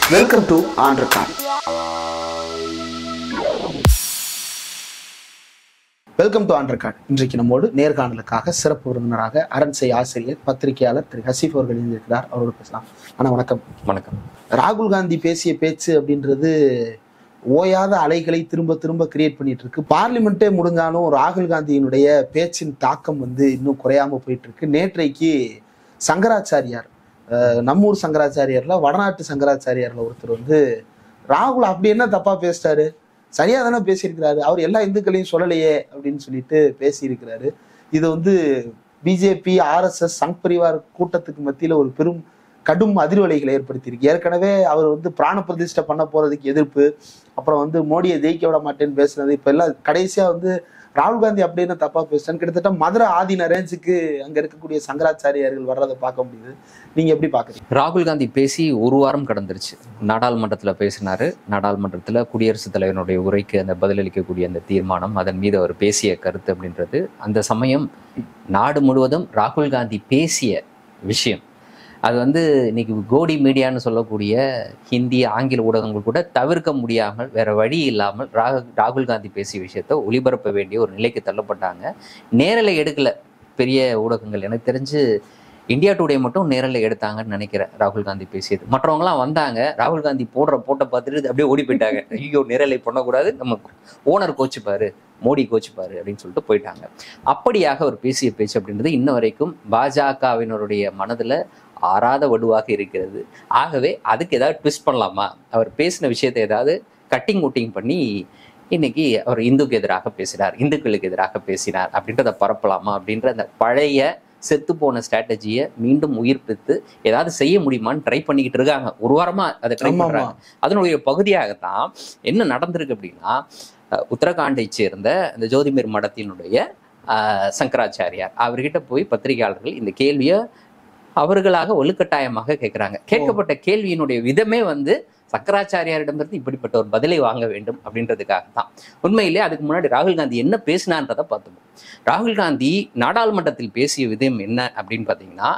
Welcome to ஆண்டர்கான் welcome to ஆண்டர்கான் இன்றைக்கு நம்மோடு நேர்காணலுக்காக சிறப்பு விருந்தினராக அரண்சை ஆசிரியர் பத்திரிகையாளர் திரு ஹசீப் அவர்கள் இணைந்திருக்கிறார் அவரோடு பேசலாம் அண்ணா வணக்கம் வணக்கம் ராகுல் காந்தி பேசிய பேச்சு அப்படின்றது ஓயாத அலைகளை திரும்ப திரும்ப கிரியேட் பண்ணிட்டு இருக்கு பார்லிமெண்ட்டே முடிஞ்சாலும் ராகுல் காந்தியினுடைய பேச்சின் தாக்கம் வந்து இன்னும் குறையாம போயிட்டு இருக்கு நேற்றைக்கு சங்கராச்சாரியார் அஹ், நம்மூர் சங்கராச்சாரியார்ல வடநாட்டு சங்கராச்சாரியார்ல ஒருத்தர் வந்து ராகுல் அப்படி என்ன தப்பா பேசிட்டாரு சரியா தானே பேசியிருக்கிறாரு அவர் எல்லா இந்துக்களையும் சொல்லலையே அப்படின்னு சொல்லிட்டு பேசியிருக்கிறாரு இது வந்து பிஜேபி ஆர்எஸ்எஸ் சங் பரிவார் கூட்டத்துக்கு மத்தியில ஒரு பெரும் கடும் அதிர்வலைகளை ஏற்படுத்தியிருக்கு ஏற்கனவே அவர் வந்து பிராண பிரதிஷ்டை பண்ண போறதுக்கு எதிர்ப்பு அப்புறம் வந்து மோடியை ஜெயிக்க விட மாட்டேன்னு பேசுனது இப்ப எல்லாம் கடைசியா வந்து ராகுல் காந்தி அப்படின்னு தப்பா பேசுறேன்னு கிட்டத்தட்ட மதுரை ஆதீன ரேஞ்சுக்கு அங்க இருக்கக்கூடிய சங்கராச்சாரியார்கள் வர்றதை பார்க்க முடியுது நீங்க எப்படி பாக்குறீங்க ராகுல் காந்தி பேசி ஒரு வாரம் கடந்துருச்சு நாடாளுமன்றத்துல பேசினாரு நாடாளுமன்றத்துல குடியரசுத் தலைவனுடைய உரைக்கு அந்த பதிலளிக்கக்கூடிய அந்த தீர்மானம் அதன் மீது அவர் பேசிய கருத்து அப்படின்றது அந்த சமயம் நாடு முழுவதும் ராகுல் காந்தி பேசிய விஷயம் அது வந்து இன்னைக்கு கோடி மீடியான்னு சொல்லக்கூடிய ஹிந்தி ஆங்கில ஊடகங்கள் கூட தவிர்க்க முடியாமல் வேற வழி இல்லாமல் ராகு ராகுல் காந்தி பேசிய விஷயத்த ஒளிபரப்ப வேண்டிய ஒரு நிலைக்கு தள்ளப்பட்டாங்க நேரலை எடுக்கல பெரிய ஊடகங்கள் எனக்கு தெரிஞ்சு இந்தியா டுடே மட்டும் நேரில் எடுத்தாங்கன்னு நினைக்கிறேன் ராகுல் காந்தி பேசியது மற்றவங்களாம் வந்தாங்க ராகுல் காந்தி போடுற போட்டை பார்த்துட்டு அப்படியே ஓடி போயிட்டாங்க ஐயோ நேரலை பண்ணக்கூடாது நம்ம ஓனர் கோச்சுப்பாரு மோடி கோச்சுப்பாரு அப்படின்னு சொல்லிட்டு போயிட்டாங்க அப்படியாக அவர் பேசிய பேச்சு அப்படின்றது இன்ன வரைக்கும் பாஜகவினருடைய மனதில் ஆறாத வடுவாக இருக்கிறது ஆகவே அதுக்கு ஏதாவது ட்விஸ்ட் பண்ணலாமா அவர் பேசின விஷயத்தை ஏதாவது கட்டிங் முட்டிங் பண்ணி இன்னைக்கு அவர் இந்துக்கு எதிராக பேசினார் இந்துக்களுக்கு எதிராக பேசினார் அப்படின்றத பரப்பலாமா அப்படின்ற அந்த பழைய செத்து போன ஸ்ட்ராட்டஜியை மீண்டும் உயிர்ப்பித்து ஏதாவது செய்ய முடியுமான்னு ட்ரை பண்ணிக்கிட்டு இருக்காங்க ஒரு வாரமா அதை ட்ரை ஆமா, பண்றாங்க அதனுடைய பகுதியாகத்தான் என்ன நடந்திருக்கு அப்படின்னா அஹ், உத்தரகாண்டை சேர்ந்த இந்த ஜோதிமீர் மடத்தினுடைய அஹ், சங்கராச்சாரியார் அவர்கிட்ட போய் பத்திரிகையாளர்கள் இந்த கேள்வியை அவர்களாக வலுக்கட்டாயமாக கேட்குறாங்க கேட்கப்பட்ட கேள்வியினுடைய விதமே வந்து சங்கராச்சாரியாரிடமிருந்து இப்படிப்பட்ட ஒரு பதிலை வாங்க வேண்டும் அப்படின்றதுக்காக தான் உண்மையிலே அதுக்கு முன்னாடி ராகுல் காந்தி என்ன பேசினான்றதை பார்த்தோம் ராகுல் காந்தி நாடாளுமன்றத்தில் பேசிய விதம் என்ன அப்படின்னு பார்த்தீங்கன்னா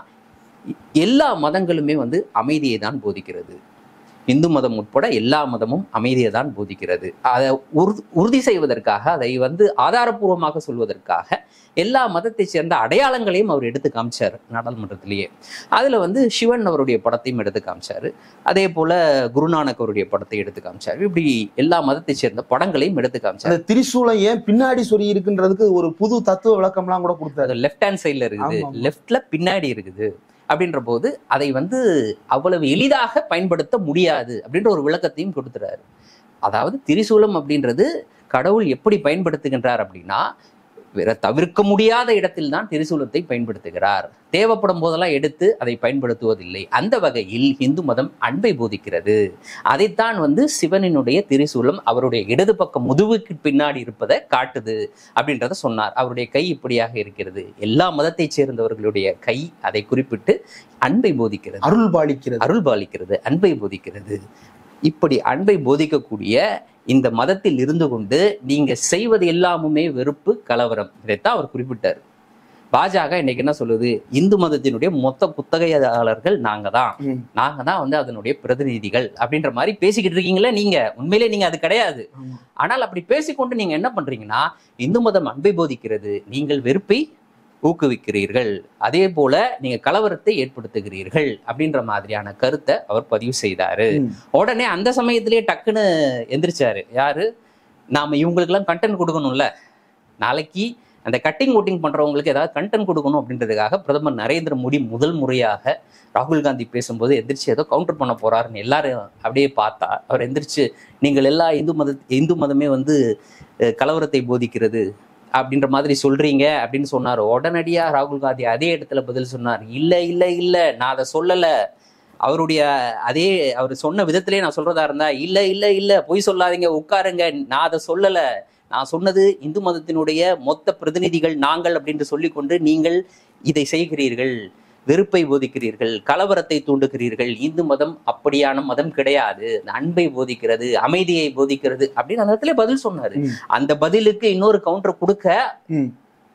எல்லா மதங்களுமே வந்து அமைதியை தான் போதிக்கிறது இந்து மதம் உட்பட எல்லா மதமும் அமைதியை தான் போதிக்கிறது அதை உறு- உறுதி செய்வதற்காக அதை வந்து ஆதாரபூர்வமாக சொல்வதற்காக எல்லா மதத்தை சேர்ந்த அடையாளங்களையும் அவர் எடுத்து காமிச்சார் நாடாளுமன்றத்திலேயே அதுல வந்து சிவன் அவருடைய படத்தையும் எடுத்து காமிச்சாரு அதே போல குருநானக் அவருடைய படத்தை எடுத்து காமிச்சாரு இப்படி எல்லா மதத்தை சேர்ந்த படங்களையும் எடுத்து காமிச்சாரு அந்த திரிசூலம் ஏன் பின்னாடி சொல்லி இருக்குன்றதுக்கு ஒரு புது தத்துவ விளக்கம்லாம் கூட கொடுத்தாரு அது லெஃப்ட் ஹேண்ட் சைடில் இருக்குது ஆமா, ஆமா. லெஃப்ட்ல பின்னாடி இருக்குது அப்படின்ற போது அதை வந்து அவ்வளவு எளிதாக பயன்படுத்த முடியாது அப்படின்ற ஒரு விளக்கத்தையும் கொடுத்துறாரு அதாவது திரிசூலம் அப்படின்றது கடவுள் எப்படி பயன்படுத்துகின்றார் அப்படின்னா வேற தவிர்க்க முடியாத இடத்தில் தான் திரிசூலத்தை பயன்படுத்துகிறார் தேவைப்படும் போதெல்லாம் எடுத்து அதை பயன்படுத்துவதில்லை அந்த வகையில் இந்து மதம் அன்பை போதிக்கிறது அதைத்தான் வந்து சிவனினுடைய திரிசூலம் அவருடைய இடது பக்கம் முதுகுக்கு பின்னாடி இருப்பதை காட்டுது அப்படின்றத சொன்னார் அவருடைய கை இப்படியாக இருக்கிறது எல்லா மதத்தைச் சேர்ந்தவர்களுடைய கை அதை குறிப்பிட்டு அன்பை போதிக்கிறது அருள் பாலிக்கிறது அருள் பாலிக்கிறது அன்பை போதிக்கிறது இப்படி அன்பை போதிக்கக்கூடிய இந்த மதத்தில் இருந்து கொண்டு நீங்க செய்வது எல்லாமுமே வெறுப்பு கலவரம் இதைத்தான் அவர் குறிப்பிட்டார் பாஜக இன்னைக்கு என்ன சொல்லுது இந்து மதத்தினுடைய மொத்த குத்தகையாளர்கள் நாங்க தான் ம். நாங்க தான் வந்து அதனுடைய பிரதிநிதிகள் அப்படின்ற மாதிரி பேசிக்கிட்டு இருக்கீங்களே நீங்க உண்மையிலே நீங்க அது கிடையாது ஆமா. ஆனால் அப்படி பேசிக்கொண்டு நீங்க என்ன பண்றீங்கன்னா இந்து மதம் அன்பை போதிக்கிறது நீங்கள் வெறுப்பை ஊக்குவிக்கிறீர்கள் அதே போல நீங்க கலவரத்தை ஏற்படுத்துகிறீர்கள் அப்படின்ற மாதிரியான கருத்தை அவர் பதிவு செய்தாரு ம். உடனே அந்த சமயத்திலேயே டக்குன்னு எந்திரிச்சாரு யாரு நாம இவங்களுக்கெல்லாம் கண்டென்ட் கொடுக்கணும்ல நாளைக்கு அந்த கட்டிங் ஓட்டிங் பண்றவங்களுக்கு ஏதாவது கண்டென்ட் கொடுக்கணும் அப்படின்றதுக்காக பிரதமர் நரேந்திர மோடி முதல் முறையாக ராகுல் காந்தி பேசும்போது எந்திரிச்சு ஏதோ கவுண்டர் பண்ண போறாருன்னு எல்லாரும் அப்படியே பார்த்தா அவர் எந்திரிச்சு நீங்கள் எல்லா இந்து மத இந்து மதமே வந்து அஹ், கலவரத்தை போதிக்கிறது அப்படின்ற மாதிரி சொல்றீங்க அப்படின்னு சொன்னார் உடனடியா ராகுல் காந்தி அதே இடத்துல பதில் சொன்னார் இல்ல இல்ல இல்ல நான் அதை சொல்லல அவருடைய அதே அவர் சொன்ன விதத்திலே நான் சொல்றதா இருந்தா இல்ல இல்ல இல்ல பொய் சொல்லாதீங்க உட்காருங்க நான் அதை சொல்லல நான் சொன்னது இந்து மதத்தினுடைய மொத்த பிரதிநிதிகள் நாங்கள் அப்படின்னு சொல்லிக்கொண்டு நீங்கள் இதை செய்கிறீர்கள் வெறுப்பை போதிக்கிறீர்கள் கலவரத்தை தூண்டுகிறீர்கள் இந்து மதம் அப்படியான மதம் கிடையாது அன்பை போதிக்கிறது அமைதியை போதிக்கிறது அப்படின்னு அந்த இடத்துல பதில் சொன்னாரு ம். அந்த பதிலுக்கு இன்னொரு கவுண்டர் கொடுக்க ம்.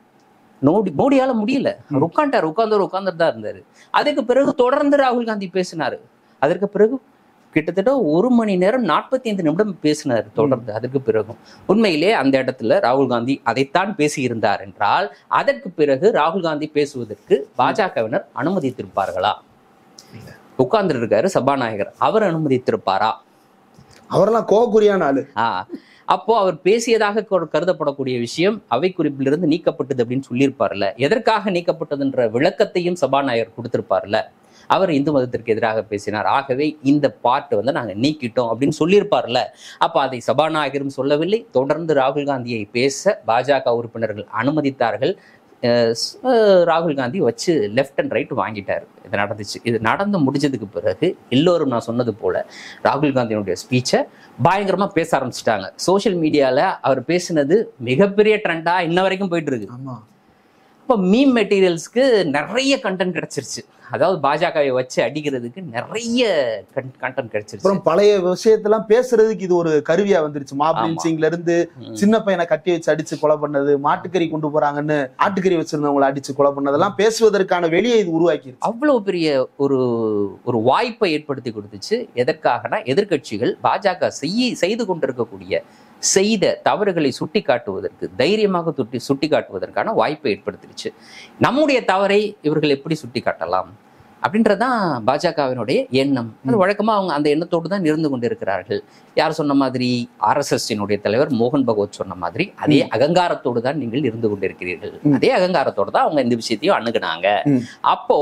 மோடி மோடியால முடியல அவர் உட்காண்டார் உட்கார்ந்தவர் உட்கார்ந்துட்டு தான் இருந்தாரு அதுக்கு பிறகு தொடர்ந்து ராகுல் காந்தி பேசினாரு அதற்கு பிறகு கிட்டத்தட்ட ஒரு மணி நேரம் நாற்பத்தி ஐந்து நிமிடம் பேசினார் தொடர்ந்து அதற்கு பிறகும் உண்மையிலே அந்த இடத்துல ராகுல் காந்தி அதைத்தான் பேசியிருந்தார் என்றால் அதற்கு பிறகு ராகுல் காந்தி பேசுவதற்கு பாஜகவினர் அனுமதித்திருப்பார்களா உட்கார்ந்து இருக்காரு சபாநாயகர் அவர் அனுமதித்திருப்பாரா அவரெல்லாம் கோகுரியான ஆளு ஆ அப்போ அவர் பேசியதாக கொ- கருதப்படக்கூடிய விஷயம் அவை குறிப்பிலிருந்து நீக்கப்பட்டது அப்படின்னு சொல்லியிருப்பார்ல எதற்காக நீக்கப்பட்டதுன்ற விளக்கத்தையும் சபாநாயகர் கொடுத்திருப்பார்ல அவர் இந்து மதத்திற்கு எதிராக பேசினார் ஆகவே இந்த பார்ட் வந்து நாங்க நீக்கிட்டோம் அப்படின்னு சொல்லியிருப்பார்ல அப்ப அதை சபாநாயகரும் சொல்லவில்லை தொடர்ந்து ராகுல் காந்தியை பேச பாஜக உறுப்பினர்கள் அனுமதித்தார்கள் அஹ் ஸ்- அஹ் ராகுல் காந்தி வச்சு லெஃப்ட் அண்ட் ரைட் வாங்கிட்டாரு இது நடந்துச்சு இது நடந்து முடிஞ்சதுக்கு பிறகு எல்லோரும் நான் சொன்னது போல ராகுல் காந்தியினுடைய ஸ்பீச்சை பயங்கரமா பேச ஆரம்பிச்சிட்டாங்க சோஷியல் மீடியால அவர் பேசினது மிகப்பெரிய ட்ரெண்டா இன்ன வரைக்கும் போயிட்டு இருக்கு ஆமா இப்போ மீம் மெட்டீரியல்ஸ்க்கு நிறைய கண்டென்ட் கிடைச்சிருச்சு அதாவது பாஜகவை வச்சு அடிக்கிறதுக்கு நிறைய கண்டென்ட் கிடைச்சிருச்சு அப்புறம் பழைய விஷயத்தெல்லாம் பேசுறதுக்கு இது ஒரு கருவியா வந்துருச்சு மாப் ஆமா. லின்ச்சிங்ல இருந்து ம். சின்ன பையனை கட்டி வச்சு அடிச்சு கொலை பண்ணது மாட்டுக்கறி கொண்டு போறாங்கன்னு ஆட்டுக்கறி வச்சிருந்தவங்களை அடிச்சு கொலை பண்ணதெல்லாம் பேசுவதற்கான வெளியே இது உருவாக்கிருச்சு அவ்வளவு பெரிய ஒரு ஒரு வாய்ப்பை ஏற்படுத்தி கொடுத்துச்சு எதற்காகனா எதிர்க்கட்சிகள் பாஜக செய்ய செய்து கொண்டிருக்கக்கூடிய செய்த தவறுகளை சுட்டி காட்டுவதற்கு தைரியமாக சுட்டி சுட்டி காட்டுவதற்கான வாய்ப்பை ஏற்படுத்திருச்சு நம்முடைய தவறை இவர்கள் எப்படி சுட்டி காட்டலாம் அப்படின்றதான் பாஜகவினுடைய எண்ணம் அது வழக்கமா அவங்க அந்த எண்ணத்தோடு தான் இருந்து கொண்டிருக்கிறார்கள் யார் சொன்ன மாதிரி ஆர்எஸ்எஸ்னுடைய தலைவர் மோகன் பகவத் சொன்ன மாதிரி அதே அகங்காரத்தோடு தான் நீங்கள் இருந்து கொண்டிருக்கிறீர்கள் ம். அதே அகங்காரத்தோடு தான் அவங்க இந்த விஷயத்தையும் அணுகுனாங்க ம். அப்போ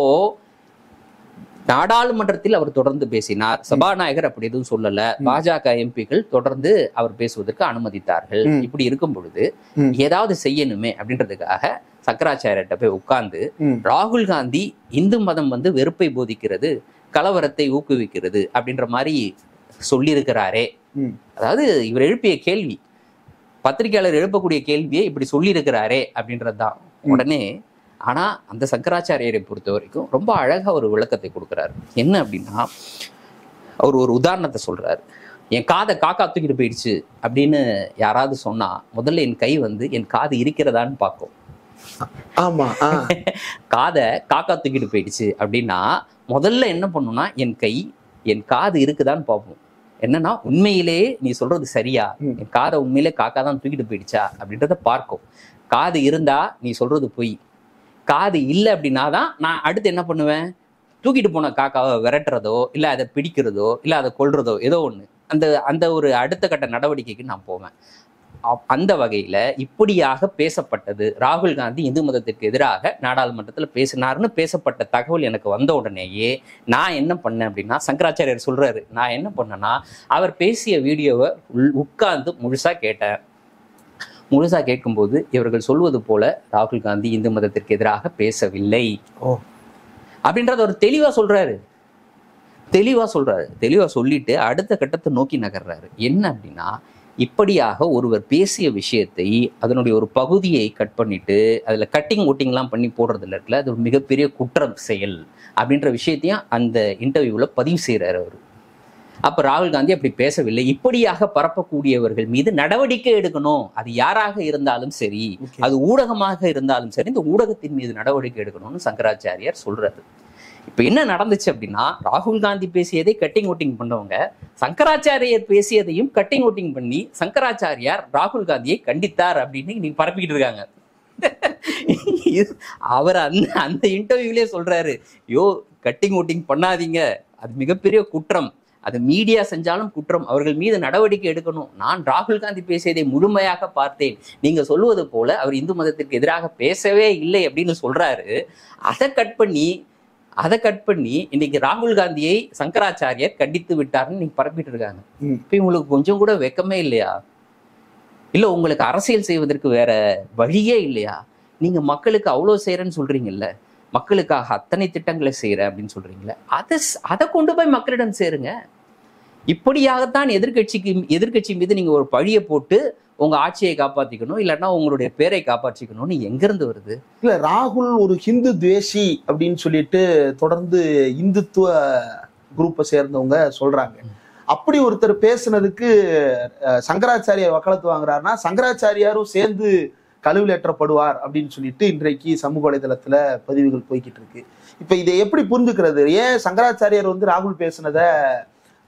நாடாளுமன்றத்தில் அவர் தொடர்ந்து பேசினார் சபாநாயகர் அப்படி எதுவும் சொல்லல ம். பாஜக எம்பிக்கள் தொடர்ந்து அவர் பேசுவதற்கு அனுமதித்தார்கள் ம். இப்படி இருக்கும் பொழுது ம். ஏதாவது செய்யணுமே அப்படின்றதுக்காக சங்கராச்சாரியர்கிட்ட போய் உட்கார்ந்து ம். ராகுல் காந்தி இந்து மதம் வந்து வெறுப்பை போதிக்கிறது கலவரத்தை ஊக்குவிக்கிறது அப்படின்ற மாதிரி சொல்லியிருக்கிறாரே ம். அதாவது இவர் எழுப்பிய கேள்வி பத்திரிகையாளர் எழுப்பக்கூடிய கேள்வியை இப்படி சொல்லியிருக்கிறாரே அப்படின்றதுதான் ம். உடனே ஆனா அந்த சங்கராச்சாரியரை பொறுத்த வரைக்கும் ரொம்ப அழகா ஒரு விளக்கத்தை கொடுக்குறாரு என்ன அப்படின்னா அவர் ஒரு உதாரணத்தை சொல்றாரு என் காதை காக்கா தூக்கிட்டு போயிடுச்சு அப்படின்னு யாராவது சொன்னா முதல்ல என் கை வந்து என் காது இருக்கிறதான்னு பார்க்கும் ஆமா ஆ. காதை காக்கா தூக்கிட்டு போயிடுச்சு அப்படின்னா முதல்ல என்ன பண்ணும்னா என் கை என் காது இருக்குதான்னு பார்ப்போம் என்னன்னா உண்மையிலேயே நீ சொல்றது சரியா ம். என் காதை உண்மையிலே காக்கா தான் தூக்கிட்டு போயிடுச்சா அப்படின்றத பார்க்கும் காது இருந்தா நீ சொல்றது பொய் காது இல்லை அப்படின்னா தான் நான் அடுத்து என்ன பண்ணுவேன் தூக்கிட்டு போன காக்காவை விரட்டுறதோ இல்லை அதை பிடிக்கிறதோ இல்லை அதை கொல்றதோ ஏதோ ஒன்று அந்த அந்த ஒரு அடுத்த கட்ட நடவடிக்கைக்கு நான் போவேன் அப்- அந்த வகையில இப்படியாக பேசப்பட்டது ராகுல் காந்தி இந்து மதத்திற்கு எதிராக நாடாளுமன்றத்தில் பேசினார்னு பேசப்பட்ட தகவல் எனக்கு வந்த உடனேயே நான் என்ன பண்ணேன் அப்படின்னா சங்கராச்சாரியர் சொல்றாரு நான் என்ன பண்ணேன்னா அவர் பேசிய வீடியோவை உள்- உட்கார்ந்து முழுசா கேட்டேன் முழுசா கேட்கும்போது இவர்கள் சொல்வது போல ராகுல் காந்தி இந்து மதத்திற்கு எதிராக பேசவில்லை ஓ. அப்படின்றத ஒரு தெளிவா சொல்றாரு தெளிவா சொல்றாரு தெளிவா சொல்லிட்டு அடுத்த கட்டத்தை நோக்கி நகர்றாரு என்ன அப்படின்னா இப்படியாக ஒருவர் பேசிய விஷயத்தை அதனுடைய ஒரு பகுதியை கட் பண்ணிட்டு அதுல கட்டிங் ஒட்டிங்லாம் பண்ணி போடுறதுல இருக்குல்ல அது ஒரு மிகப்பெரிய குற்றம் செயல் அப்படின்ற விஷயத்தையும் அந்த இன்டர்வியூல பதிவு செய்யறாரு அவர் அப்ப ராகுல் காந்தி அப்படி பேசவில்லை இப்படியாக பரப்பக்கூடியவர்கள் மீது நடவடிக்கை எடுக்கணும் அது யாராக இருந்தாலும் சரி Okay. அது ஊடகமாக இருந்தாலும் சரி இந்த ஊடகத்தின் மீது நடவடிக்கை எடுக்கணும்னு சங்கராச்சாரியார் சொல்றாரு இப்ப என்ன நடந்துச்சு அப்படின்னா ராகுல் காந்தி பேசியதை கட்டிங் ஓட்டிங் பண்ணவங்க சங்கராச்சாரியர் பேசியதையும் கட்டிங் ஓட்டிங் பண்ணி சங்கராச்சாரியார் ராகுல் காந்தியை கண்டித்தார் அப்படின்னு நீங்க பரப்பிக்கிட்டு இருக்காங்க இது- அவர் அந்த அந்த இன்டர்வியூலயே சொல்றாரு யோ கட்டிங் ஓட்டிங் பண்ணாதீங்க அது மிகப்பெரிய குற்றம் அது மீடியா செஞ்சாலும் குற்றம் அவர்கள் மீது நடவடிக்கை எடுக்கணும் நான் ராகுல் காந்தி பேசியதை முழுமையாக பார்த்தேன் நீங்க சொல்லுவது போல அவர் இந்து மதத்திற்கு எதிராக பேசவே இல்லை அப்படின்னு சொல்றாரு அதை கட் பண்ணி அதை கட் பண்ணி இன்னைக்கு ராகுல் காந்தியை சங்கராச்சாரியர் கண்டித்து விட்டார்னு நீங்க பரப்பிட்டு இருக்காங்க ம். இப்ப உங்களுக்கு கொஞ்சம் கூட வெக்கமே இல்லையா இல்ல உங்களுக்கு அரசியல் செய்வதற்கு வேற வழியே இல்லையா நீங்க மக்களுக்கு அவ்வளவு செய்யறேன்னு சொல்றீங்கல்ல மக்களுக்காக அத்தனை திட்டங்களை செய்யறேன் அப்படின்னு சொல்றீங்களே அதை அதை கொண்டு போய் மக்களிடம் சேருங்க இப்படியாகத்தான் எதிர்க்கட்சிக்கு எதிர்க்கட்சி மீது நீங்க ஒரு பழியை போட்டு உங்க ஆட்சியை காப்பாத்திக்கணும் இல்லைன்னா உங்களுடைய பேரை காப்பாற்றிக்கணும்னு எங்க இருந்து வருது இல்ல ராகுல் ஒரு ஹிந்து துவேஷி அப்படின்னு சொல்லிட்டு தொடர்ந்து இந்துத்துவ குரூப்பை சேர்ந்தவங்க சொல்றாங்க அப்படி ஒருத்தர் பேசுனதுக்கு அஹ், சங்கராச்சாரியார் வக்காலத்து வாங்குறாருன்னா சங்கராச்சாரியாரும் சேர்ந்து கழுவில் ஏற்றப்படுவார் அப்படின்னு சொல்லிட்டு இன்றைக்கு சமூக வலைதளத்துல பதிவுகள் போய்கிட்டு இருக்கு இப்ப இதை எப்படி புரிஞ்சுக்கிறது ஏன் சங்கராச்சாரியார் வந்து ராகுல் பேசுனத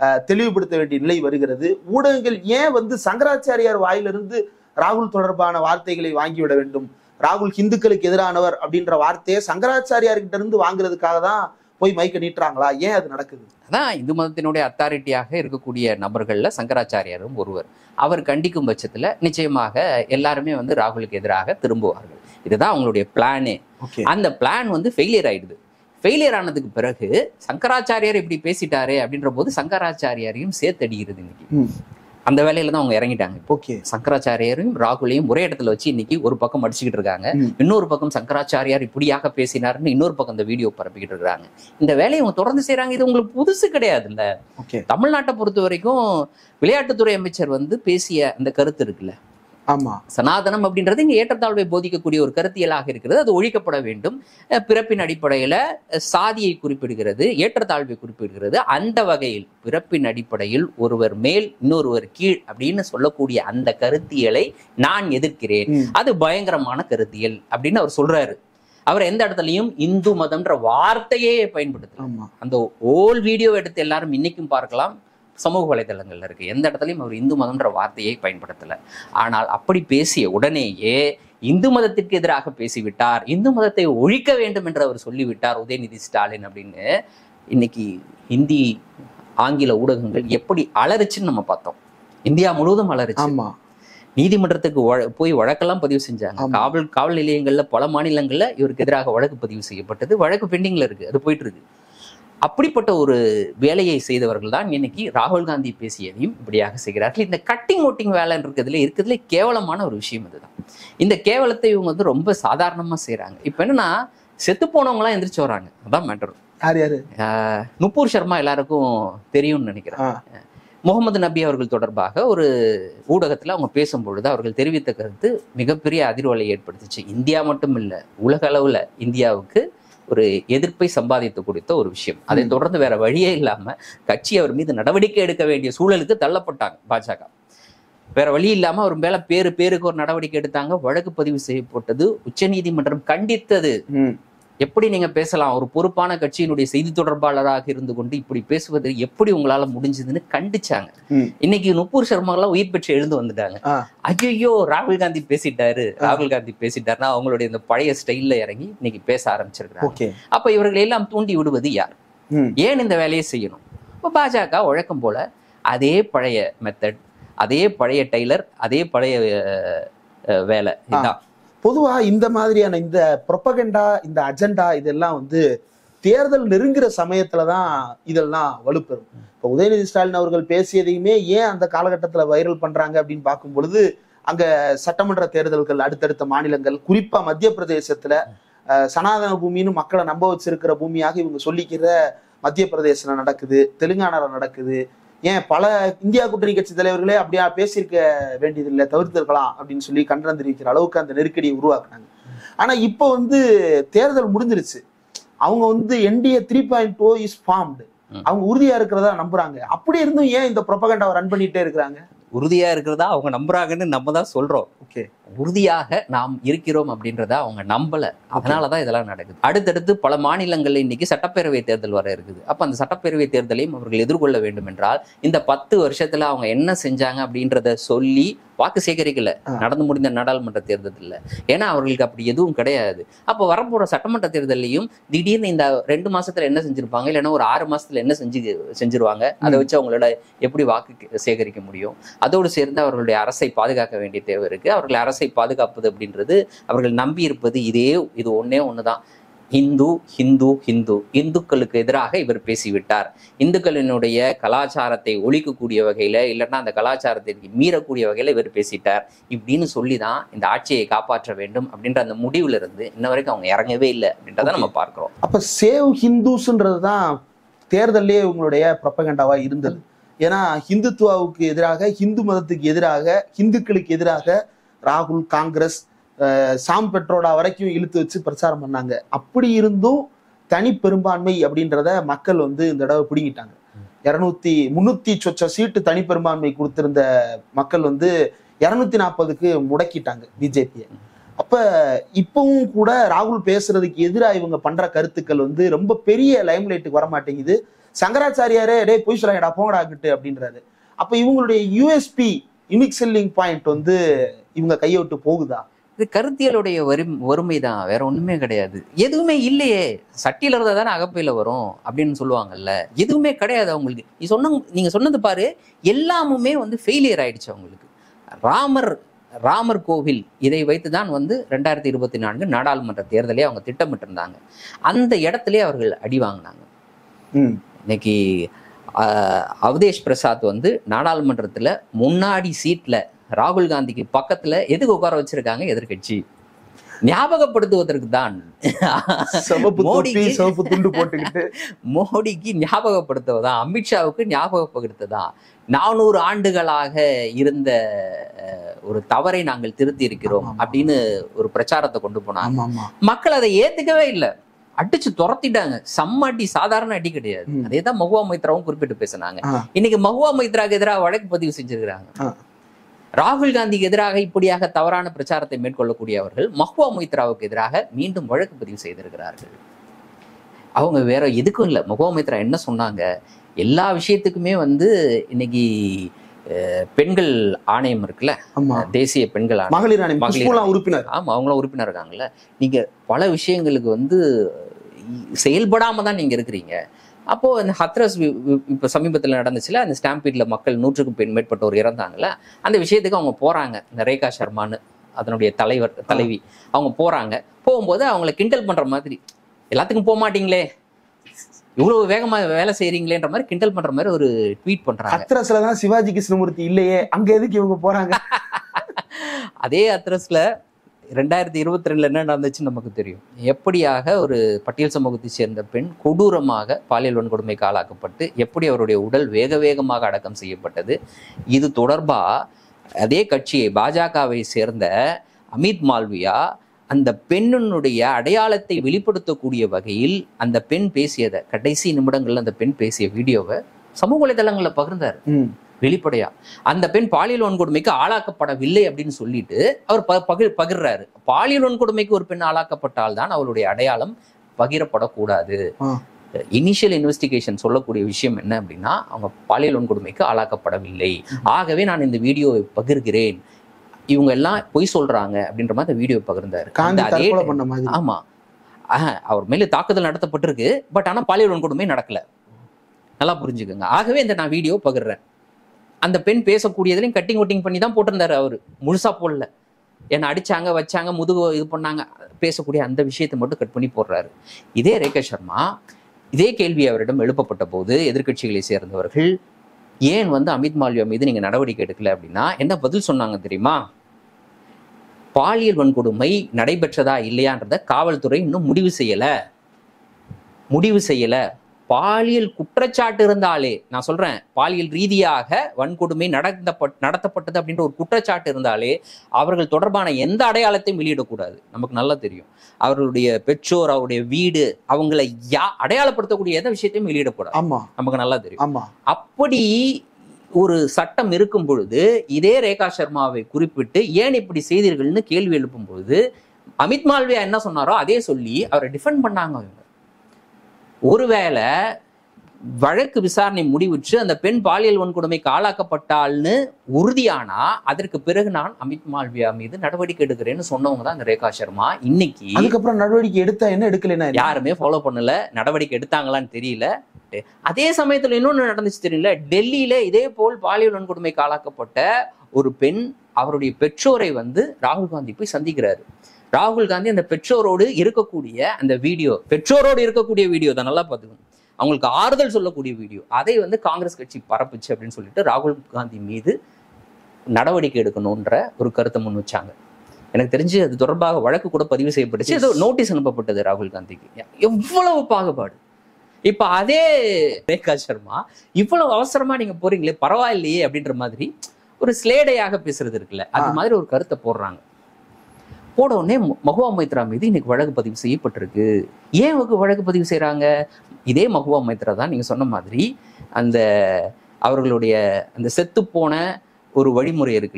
அஹ், தெளிவுபடுத்த வேண்டிய நிலை வருகிறது ஊடகங்கள் ஏன் வந்து சங்கராச்சாரியார் வாயிலிருந்து ராகுல் தொடர்பான வார்த்தைகளை வாங்கிவிட வேண்டும் ராகுல் ஹிந்துக்களுக்கு எதிரானவர் அப்படின்ற வார்த்தையை சங்கராச்சாரியார்கிட்ட இருந்து வாங்குறதுக்காக தான் போய் மைக்க நீட்டுறாங்களா ஏன் அது நடக்குது அதான் இந்து மதத்தினுடைய அத்தாரிட்டியாக இருக்கக்கூடிய நபர்கள்ல சங்கராச்சாரியாரும் ஒருவர் அவர் கண்டிக்கும் பட்சத்துல நிச்சயமாக எல்லாருமே வந்து ராகுலுக்கு எதிராக திரும்புவார்கள் இதுதான் அவங்களுடைய பிளானே ஓகே அந்த பிளான் வந்து ஃபெயிலியர் ஆயிடுது ஃபெயிலியர் ஆனதுக்கு பிறகு சங்கராச்சாரியார் இப்படி பேசிட்டாரே அப்படின்ற போது சங்கராச்சாரியாரையும் சேர்த்தடிக்கிறது இன்னைக்கு அந்த வேலையில தான் அவங்க இறங்கிட்டாங்க இப்போ ஓகே சங்கராச்சாரியரையும் ராகுலையும் ஒரே இடத்துல வச்சு இன்னைக்கு ஒரு பக்கம் அடிச்சுக்கிட்டு இருக்காங்க ம். இன்னொரு பக்கம் சங்கராச்சாரியார் இப்படியாக பேசினாருன்னு இன்னொரு பக்கம் இந்த வீடியோ பரப்பிக்கிட்டு இருக்காங்க இந்த வேலையை அவங்க தொடர்ந்து செய்றாங்க இது உங்களுக்கு புதுசு கிடையாதுல்ல ஓகே தமிழ்நாட்டை பொறுத்த வரைக்கும் விளையாட்டுத்துறை அமைச்சர் வந்து பேசிய அந்த கருத்து இருக்குல்ல ஆமா சனாதனம் அப்படின்றது இங்க ஏற்றத்தாழ்வை போதிக்கக்கூடிய ஒரு கருத்தியலாக இருக்கிறது அது ஒழிக்கப்பட வேண்டும் அஹ் பிறப்பின் அடிப்படையில அஹ் சாதியை குறிப்பிடுகிறது ஏற்றத்தாழ்வை குறிப்பிடுகிறது அந்த வகையில் பிறப்பின் அடிப்படையில் ஒருவர் மேல் இன்னொருவர் கீழ் அப்படின்னு சொல்லக்கூடிய அந்த கருத்தியலை நான் எதிர்க்கிறேன் ம். அது பயங்கரமான கருத்தியல் அப்படின்னு அவர் சொல்றாரு அவர் எந்த இடத்துலயும் இந்து மதம்ன்ற வார்த்தையே பயன்படுத்தல ஆமா அந்த ஓல் வீடியோ எடுத்து எல்லாரும் இன்னைக்கும் பார்க்கலாம் சமூக வலைதளங்கள்ல இருக்கு எந்த இடத்துலையும் அவர் இந்து மதம்ன்ற வார்த்தையை பயன்படுத்தல ஆனால் அப்படி பேசிய உடனேயே இந்து மதத்திற்கு எதிராக பேசிவிட்டார் இந்து மதத்தை ஒழிக்க வேண்டும் என்று அவர் சொல்லிவிட்டார் உதயநிதி ஸ்டாலின் அப்படின்னு இன்னைக்கு ஹிந்தி ஆங்கில ஊடகங்கள் எப்படி அலறுச்சுன்னு நம்ம பார்த்தோம் இந்தியா முழுவதும் அலறுச்சு ஆமா நீதிமன்றத்துக்கு வழ- போய் வழக்கெல்லாம் பதிவு செஞ்சாங்க ஆமா. காவல் காவல் நிலையங்கள்ல பல மாநிலங்கள்ல இவருக்கு எதிராக வழக்கு பதிவு செய்யப்பட்டது வழக்கு பெண்டிங்ல இருக்கு அது போயிட்டு இருக்கு அப்படிப்பட்ட ஒரு வேலையை செய்தவர்கள் தான் இன்னைக்கு ராகுல் காந்தி பேசியதையும் இப்படியாக செய்கிறார்கள் இந்த கட்டிங் ஓட்டிங் வேலை இருக்கிறதுல இருக்கிறதுல கேவலமான ஒரு விஷயம் இதுதான் இந்த கேவலத்தை இவங்க வந்து ரொம்ப சாதாரணமா செய்றாங்க இப்ப என்னன்னா செத்து போனவங்களாம் எந்திரிச்சு வராங்க அதான் மேட்டர் யார் யாரு நுப்பூர் சர்மா எல்லாருக்கும் தெரியும்னு நினைக்கிறேன் ஆ, முகமது நபி அவர்கள் தொடர்பாக ஒரு ஊடகத்தில் அவங்க பேசும்பொழுது அவர்கள் தெரிவித்த கருத்து மிகப்பெரிய அதிர்வலை ஏற்படுத்துச்சு இந்தியா மட்டும் இல்லை உலக அளவில் இந்தியாவுக்கு ஒரு எதிர்ப்பை சம்பாதித்து கொடுத்த ஒரு விஷயம் அதை ம். தொடர்ந்து வேற வழியே இல்லாம கட்சி அவர் மீது நடவடிக்கை எடுக்க வேண்டிய சூழலுக்கு தள்ளப்பட்டாங்க பாஜக வேற வழி இல்லாம அவர் மேல பேரு பேருக்கு ஒரு நடவடிக்கை எடுத்தாங்க வழக்கு பதிவு செய்யப்பட்டது உச்சநீதிமன்றம் கண்டித்தது ம், எப்படி நீங்க பேசலாம் ஒரு பொறுப்பான கட்சியினுடைய செய்தி தொடர்பாளராக இருந்து கொண்டு இப்படி பேசுவது எப்படி உங்களால முடிஞ்சதுன்னு கண்டிச்சாங்க ம். இன்னைக்கு நுப்பூர் சர்மா எல்லாம் உயிர் பெற்று எழுந்து வந்துட்டாங்க ஆ. ஐயோ ராகுல் காந்தி பேசிட்டாரு ராகுல் காந்தி பேசிட்டாருன்னா அவங்களுடைய இந்த பழைய ஸ்டைல்ல இறங்கி இன்னைக்கு பேச ஆரம்பிச்சிருக்காங்க ஓகே அப்ப இவர்களை எல்லாம் தூண்டி விடுவது யார் ம், ஏன் இந்த வேலையை செய்யணும் இப்போ பாஜக வழக்கம் போல அதே பழைய மெத்தட் அதே பழைய டெய்லர் அதே பழைய அஹ், அஹ், வேலை இதுதான் பொதுவா இந்த மாதிரியான இந்த ப்ரொபகண்டா இந்த அஜெண்டா இதெல்லாம் வந்து தேர்தல் நெருங்குற சமயத்துல தான் இதெல்லாம் வலுப்பெறும் இப்போ உதயநிதி ஸ்டாலின் அவர்கள் பேசியதையுமே ஏன் அந்த காலகட்டத்துல வைரல் பண்றாங்க அப்படின்னு பார்க்கும் பொழுது அங்க சட்டமன்ற தேர்தல்கள் அடுத்தடுத்த மாநிலங்கள் குறிப்பா மத்திய பிரதேசத்துல அஹ், சனாதன பூமின்னு மக்களை நம்ப வச்சிருக்கிற பூமியாக இவங்க சொல்லிக்கிற மத்திய பிரதேசத்துல நடக்குது தெலுங்கானால நடக்குது ஏன் பல இந்தியா கூட்டணி கட்சி தலைவர்களே அப்படியா பேசியிருக்க வேண்டியதில்லை தவிர்த்திருக்கலாம் அப்படின்னு சொல்லி கண்டனம் தெரிவிக்கிற அளவுக்கு அந்த நெருக்கடியை உருவாக்குனாங்க ஆனா இப்போ வந்து தேர்தல் முடிஞ்சிருச்சு அவங்க வந்து NDA three point two is formed hmm. அவங்க உறுதியா இருக்கிறதா நம்புறாங்க அப்படி இருந்தும் ஏன் இந்த ப்ரொபகண்டாவை ரன் பண்ணிட்டே இருக்கிறாங்க உறுதியா இருக்கிறதா அவங்க நம்புறாங்கன்னு நம்ம தான் சொல்றோம் ஓகே உறுதியாக நாம் இருக்கிறோம் அப்படின்றத அவங்க நம்பல அதனாலதான் இதெல்லாம் நடக்குது அடுத்தடுத்து பல மாநிலங்கள்ல இன்னைக்கு சட்டப்பேரவை தேர்தல் வர இருக்குது அப்ப அந்த சட்டப்பேரவை தேர்தலையும் அவர்கள் எதிர்கொள்ள வேண்டும் என்றால் இந்த பத்து வருஷத்துல அவங்க என்ன செஞ்சாங்க அப்படின்றத சொல்லி வாக்கு சேகரிக்கல ஆ. நடந்து முடிந்த நாடாளுமன்ற தேர்தலில் ஏன்னா அவர்களுக்கு அப்படி எதுவும் கிடையாது அப்போ வரப்போற சட்டமன்ற தேர்தலையும் திடீர்னு இந்த ரெண்டு மாசத்துல என்ன செஞ்சிருப்பாங்க இல்லைன்னா ஒரு ஆறு மாசத்துல என்ன செஞ்சு செஞ்சிருவாங்க அதை ம். வச்சு அவங்களோட எப்படி வாக்கு சேகரிக்க முடியும் அதோடு சேர்ந்து அவர்களுடைய அரசை பாதுகாக்க வேண்டிய தேவை இருக்கு அவர்கள் அரசை பாதுகாப்பது அப்படின்றது அவர்கள் நம்பி இருப்பது இதே இது ஒண்ணே ஒண்ணுதான் இந்து ஹிந்து ஹிந்து இந்துக்களுக்கு எதிராக இவர் பேசிவிட்டார் இந்துக்களினுடைய கலாச்சாரத்தை ஒழிக்கக்கூடிய வகையில இல்லைன்னா அந்த கலாச்சாரத்திற்கு மீறக்கூடிய வகையில இவர் பேசிட்டார் இப்படின்னு சொல்லி தான் இந்த ஆட்சியை காப்பாற்ற வேண்டும் அப்படின்ற அந்த முடிவுல இருந்து இன்ன வரைக்கும் அவங்க இறங்கவே இல்லை அப்படின்றத நம்ம பார்க்கிறோம் அப்ப சேவ் ஹிந்துஸ்ன்றது தான் தேர்தலே உங்களுடைய ப்ரொபகண்டாவா இருந்தது ஏன்னா ஹிந்துத்துவாவுக்கு எதிராக ஹிந்து மதத்துக்கு எதிராக ஹிந்துக்களுக்கு எதிராக ராகுல் காங்கிரஸ் அஹ், சாம் பெட்ரோடா வரைக்கும் இழுத்து வச்சு பிரச்சாரம் பண்ணாங்க அப்படி இருந்தும் தனி பெரும்பான்மை அப்படின்றத மக்கள் வந்து இந்த தடவை பிடுங்கிட்டாங்க இருநூத்தி முன்னூத்தி சொச்ச சீட்டு தனி பெரும்பான்மை கொடுத்திருந்த மக்கள் வந்து இருநூத்தி நாற்பதுக்கு முடக்கிட்டாங்க பிஜேபியை அப்ப இப்பவும் கூட ராகுல் பேசுறதுக்கு எதிராக இவங்க பண்ற கருத்துக்கள் வந்து ரொம்ப பெரிய லைம்லைட்டுக்கு வர மாட்டேங்குது சங்கராச்சாரியாரே டேய் பொய் சொல்லாங்கடா போங்கடாக்கிட்டு அப்படின்றாரு அப்ப இவங்களுடைய யூஎஸ்பி யூனிக் செல்லிங் பாயிண்ட் வந்து இவங்க கையை விட்டு போகுதா இது கருத்தியலுடைய வரும் வறுமை தான் வேற ஒண்ணுமே கிடையாது எதுவுமே இல்லையே சட்டியில இருந்தா தானே அகப்பையில வரும் அப்படின்னு சொல்லுவாங்கல்ல எதுவுமே கிடையாது அவங்களுக்கு நீ சொன்ன நீங்க சொன்னது பாரு எல்லாமுமே வந்து ஃபெயிலியர் ஆயிடுச்சு அவங்களுக்கு ராமர் ராமர் கோவில் இதை வைத்து தான் வந்து ரெண்டாயிரத்தி இருபத்தி நான்கு நாடாளுமன்ற தேர்தலே அவங்க திட்டமிட்டிருந்தாங்க அந்த இடத்திலே அவர்கள் அடி வாங்கினாங்க ம் இன்னைக்கு ஆஹ், அவதேஷ் பிரசாத் வந்து நாடாளுமன்றத்துல முன்னாடி சீட்ல ராகுல் காந்திக்கு பக்கத்துல எதுக்கு உட்கார வச்சிருக்காங்க எதிர்க்கட்சி ஞாபகப்படுத்துவதற்கு தான் சிவப்பு தொப்பி மோடிக்கு- சிவப்பு துண்டு போட்டுக்கிட்டு மோடிக்கு ஞாபகப்படுத்துவதா அமித்ஷாவுக்கு ஞாபகப்படுத்துவதா நானூறு ஆண்டுகளாக இருந்த அஹ், ஒரு தவறை நாங்கள் திருத்தி இருக்கிறோம் ஆமா. அப்படின்னு ஒரு பிரச்சாரத்தை கொண்டு போனாங்க ஆமா ஆமா மக்கள் அதை ஏத்துக்கவே இல்லை அடிச்சு துரத்திட்டாங்க செம்ம அடி சாதாரண அடி கிடையாது ம். அதே தான் மகுவா மைத்ராவும் குறிப்பிட்டு பேசினாங்க ஆ. இன்னைக்கு மகுவா மைத்ராக்கு எதிராக வழக்கு பதிவு செஞ்சிருக்கிறாங்க ஆ. ராகுல் காந்திக்கு எதிராக இப்படியாக தவறான பிரச்சாரத்தை மேற்கொள்ளக்கூடியவர்கள் மஹ்வா மொய்த்ராவுக்கு எதிராக மீண்டும் வழக்கு பதிவு செய்திருக்கிறார்கள் அவங்க வேற எதுக்கும் இல்லை மஹ்வா மொய்த்ரா என்ன சொன்னாங்க எல்லா விஷயத்துக்குமே வந்து இன்னைக்கு அஹ், பெண்கள் ஆணையம் இருக்குல்ல ஆமா தேசிய பெண்கள் ஆணையம் மகளிர் அணி மகளிர் குஷ்புலாம் உறுப்பினர் ஆமா அவங்களும் உறுப்பினர் இருக்காங்கல்ல நீங்க பல விஷயங்களுக்கு வந்து செயல்படாம தான் நீங்க இருக்கிறீங்க அப்போ அந்த ஹத்ரஸ் வி- வி- இப்ப சமீபத்தில் நடந்துச்சுல அந்த ஸ்டாம்பீட்ல மக்கள் நூற்றுக்கும் பெண் மேற்பட்டோர் இறந்தாங்கல்ல அந்த விஷயத்துக்கு அவங்க போறாங்க இந்த ரேகா சர்மான்னு அதனுடைய தலைவர் தலைவி அவங்க போறாங்க போகும்போது அவங்கள கிண்டல் பண்ற மாதிரி எல்லாத்துக்கும் போக மாட்டீங்களே இவ்வளவு வேகமா வேலை செய்றீங்களேன்ற மாதிரி கிண்டல் பண்ற மாதிரி ஒரு ட்வீட் பண்றாங்க ஹத்ரஸ்ல தான் சிவாஜி கிருஷ்ணமூர்த்தி இல்லையே அங்க எதுக்கு இவங்க போறாங்க அதே அட்ரஸ்ல ரெண்டாயிரத்தி இருபத்தி ரெண்டுல என்ன நடந்துச்சுன்னு நமக்கு தெரியும் எப்படியாக ஒரு பட்டியல் சமூகத்தை சேர்ந்த பெண் கொடூரமாக பாலியல் வன்கொடுமைக்கு ஆளாக்கப்பட்டு எப்படி அவருடைய உடல் வேக வேகமாக அடக்கம் செய்யப்பட்டது இது தொடர்பா அதே கட்சியை பாஜகவை சேர்ந்த அமித் மால்வியா அந்த பெண்ணினுடைய அடையாளத்தை வெளிப்படுத்தக்கூடிய வகையில் அந்த பெண் பேசியதை கடைசி நிமிடங்கள்ல அந்த பெண் பேசிய வீடியோவை சமூக வலைதளங்கள்ல பகிர்ந்தார் ம். வெளிப்படையா அந்த பெண் பாலியல் வன்கொடுமைக்கு ஆளாக்கப்படவில்லை அப்படின்னு சொல்லிட்டு அவர் ப- பகிர் பகிர்றாரு பாலியல் வன்கொடுமைக்கு ஒரு பெண் ஆளாக்கப்பட்டால் தான் அவளுடைய அடையாளம் பகிரப்படக்கூடாது ஆ. இனிஷியல் இன்வெஸ்டிகேஷன் சொல்லக்கூடிய விஷயம் என்ன அப்படின்னா அவங்க பாலியல் வன்கொடுமைக்கு ஆளாக்கப்படவில்லை ஆகவே நான் இந்த வீடியோவை பகிர்கிறேன் இவங்க எல்லாம் பொய் சொல்றாங்க அப்படின்ற மாதிரி அந்த வீடியோ பகிர்ந்தாரு காந்தி அந்த அதே தற்கொலை பண்ண மாதிரி ஆமா ஆஹ், அவர் மேல தாக்குதல் நடத்தப்பட்டிருக்கு பட் ஆனா பாலியல் வன்கொடுமை நடக்கல நல்லா புரிஞ்சுக்கோங்க ஆகவே இந்த நான் வீடியோ பகிர்றேன் அந்த பெண் பேசக்கூடியதுலையும் கட்டிங் ஒட்டிங் பண்ணி தான் போட்டிருந்தாரு அவரு முழுசா போடல என்னை அடிச்சாங்க வச்சாங்க முதுகு இது பண்ணாங்க பேசக்கூடிய அந்த விஷயத்தை மட்டும் கட் பண்ணி போடுறாரு இதே ரேகா சர்மா இதே கேள்வி அவரிடம் எழுப்பப்பட்ட போது எதிர்க்கட்சிகளை சேர்ந்தவர்கள் ஏன் வந்து அமித் மால்வியா மீது நீங்க நடவடிக்கை எடுக்கல அப்படின்னா என்ன பதில் சொன்னாங்க தெரியுமா பாலியல் வன்கொடுமை நடைபெற்றதா இல்லையான்றத காவல்துறை இன்னும் முடிவு செய்யல முடிவு செய்யல பாலியல் குற்றச்சாட்டு இருந்தாலே நான் சொல்றேன் பாலியல் ரீதியாக வன்கொடுமை நடத்தப்பட் நடத்தப்பட்டது அப்படின்ற ஒரு குற்றச்சாட்டு இருந்தாலே அவர்கள் தொடர்பான எந்த அடையாளத்தையும் வெளியிடக்கூடாது நமக்கு நல்லா தெரியும் அவர்களுடைய பெற்றோர் அவருடைய வீடு அவங்களை யா அடையாளப்படுத்தக்கூடிய எந்த விஷயத்தையும் வெளியிடக்கூடாது ஆமா நமக்கு நல்லா தெரியும் ஆமா அப்படி ஒரு சட்டம் இருக்கும் பொழுது இதே ரேகா சர்மாவை குறிப்பிட்டு ஏன் இப்படி செய்தீர்கள்னு கேள்வி எழுப்பும் பொழுது அமித் மால்வியா என்ன சொன்னாரோ அதே சொல்லி அவரை டிஃபெண்ட் பண்ணாங்க அவங்க ஒருவேளை வழக்கு விசாரணை முடிவுற்று அந்த பெண் பாலியல் வன்கொடுமைக்கு ஆளாக்கப்பட்டாள்னு உறுதியானா அதற்கு பிறகு நான் அமித் மால்வியா மீது நடவடிக்கை எடுக்கிறேன்னு சொன்னவங்க தான் இந்த ரேகா சர்மா இன்னைக்கு அதுக்கப்புறம் நடவடிக்கை எடுத்தா என்ன எடுக்கலைன்னா என்ன? யாருமே ஃபாலோ பண்ணல நடவடிக்கை எடுத்தாங்களான்னு தெரியல அதே சமயத்துல இன்னொன்னு நடந்துச்சு தெரியல டெல்லியில இதே போல் பாலியல் வன்கொடுமைக்கு ஆளாக்கப்பட்ட ஒரு பெண் அவருடைய பெற்றோரை வந்து ராகுல் காந்தி போய் சந்திக்கிறாரு ராகுல் காந்தி அந்த பெற்றோரோடு இருக்கக்கூடிய அந்த வீடியோ பெற்றோரோடு இருக்கக்கூடிய வீடியோ தான் நல்லா பார்த்துக்கணும் அவங்களுக்கு ஆறுதல் சொல்லக்கூடிய வீடியோ அதை வந்து காங்கிரஸ் கட்சி பரப்புச்சு அப்படின்னு சொல்லிட்டு ராகுல் காந்தி மீது நடவடிக்கை எடுக்கணுன்ற ஒரு கருத்தை முன் வச்சாங்க எனக்கு தெரிஞ்சு அது தொடர்பாக வழக்கு கூட பதிவு செய்யப்பட்டுச்சு ஏதோ நோட்டீஸ் அனுப்பப்பட்டது ராகுல் காந்திக்கு எவ்வளவு பாகுபாடு இப்ப அதே ரேகா சர்மா இவ்வளவு அவசரமா நீங்க போறீங்களே பரவாயில்லையே அப்படின்ற மாதிரி ஒரு ஸ்லேடையாக பேசுறது இருக்குல்ல அது ஆ. மாதிரி ஒரு கருத்தை போடுறாங்க போட உடனே மு- மகுவா மைத்ரா மீது இன்னைக்கு வழக்கு பதிவு செய்யப்பட்டிருக்கு ஏன் அவங்க வழக்கு பதிவு செய்றாங்க இதே மகுவா மைத்ரா தான் நீங்க சொன்ன மாதிரி அந்த அவர்களுடைய அந்த செத்து போன ஒரு வழிமுறை இருக்குல்ல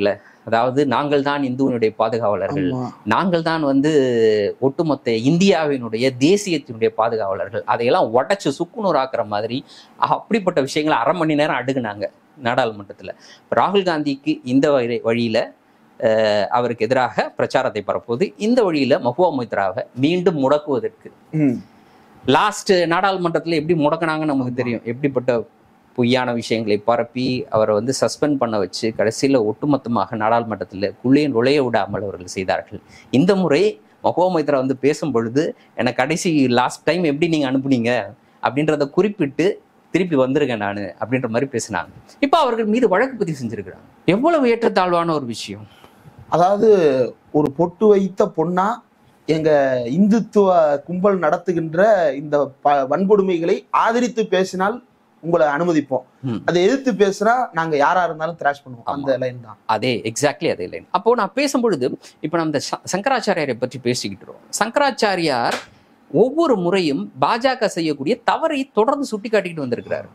அதாவது நாங்கள் தான் இந்துவினுடைய பாதுகாவலர்கள் ஆமா. நாங்கள் தான் வந்து ஒட்டுமொத்த இந்தியாவினுடைய தேசியத்தினுடைய பாதுகாவலர்கள் அதையெல்லாம் உடைச்சு சுக்குநூறாக்குற மாதிரி அப்படிப்பட்ட விஷயங்களை அரை மணி நேரம் அடுக்குனாங்க நாடாளுமன்றத்தில் ராகுல் காந்திக்கு இந்த வழி வழியில அஹ், அவருக்கு எதிராக பிரச்சாரத்தை பரப்புவது இந்த வழியில மஹுவா மொய்த்ராவை மீண்டும் முடக்குவதற்கு ம். லாஸ்ட் நாடாளுமன்றத்தில் எப்படி முடக்குனாங்கன்னு நமக்கு தெரியும் எப்படிப்பட்ட பொய்யான விஷயங்களை பரப்பி அவரை வந்து சஸ்பெண்ட் பண்ண வச்சு கடைசியில் ஒட்டுமொத்தமாக நாடாளுமன்றத்தில் குள்ளே நுழைய விடாமல் அவர்கள் செய்தார்கள் இந்த முறை மகோவா மைத்ரா வந்து பேசும் பொழுது எனக்கு கடைசி லாஸ்ட் டைம் எப்படி நீங்கள் அனுப்புனீங்க அப்படின்றத குறிப்பிட்டு திருப்பி வந்திருக்கேன் நான் அப்படின்ற மாதிரி பேசினாங்க இப்போ அவர்கள் மீது வழக்கு பதிவு செஞ்சிருக்கிறாங்க எவ்வளவு ஏற்றத்தாழ்வான ஒரு விஷயம் அதாவது ஒரு பொட்டு வைத்த பொண்ணா எங்க இந்துத்துவ கும்பல் நடத்துகின்ற இந்த ப- வன்கொடுமைகளை ஆதரித்து பேசினால் உங்களை அனுமதிப்போம் ம். அதை எதிர்த்து பேசுனா நாங்க யாரா இருந்தாலும் திராஷ் பண்ணுவோம் அந்த லைன் தான் அதே எக்ஸாக்ட்லி அதே லைன் அப்போ நான் பேசும்பொழுது இப்போ நம்ம இந்த ச- சங்கராச்சாரியாரை பற்றி பேசிக்கிட்டு இருக்கோம் சங்கராச்சாரியார் ஒவ்வொரு முறையும் பாஜக செய்யக்கூடிய தவறை தொடர்ந்து சுட்டி காட்டிக்கிட்டு வந்திருக்கிறாரு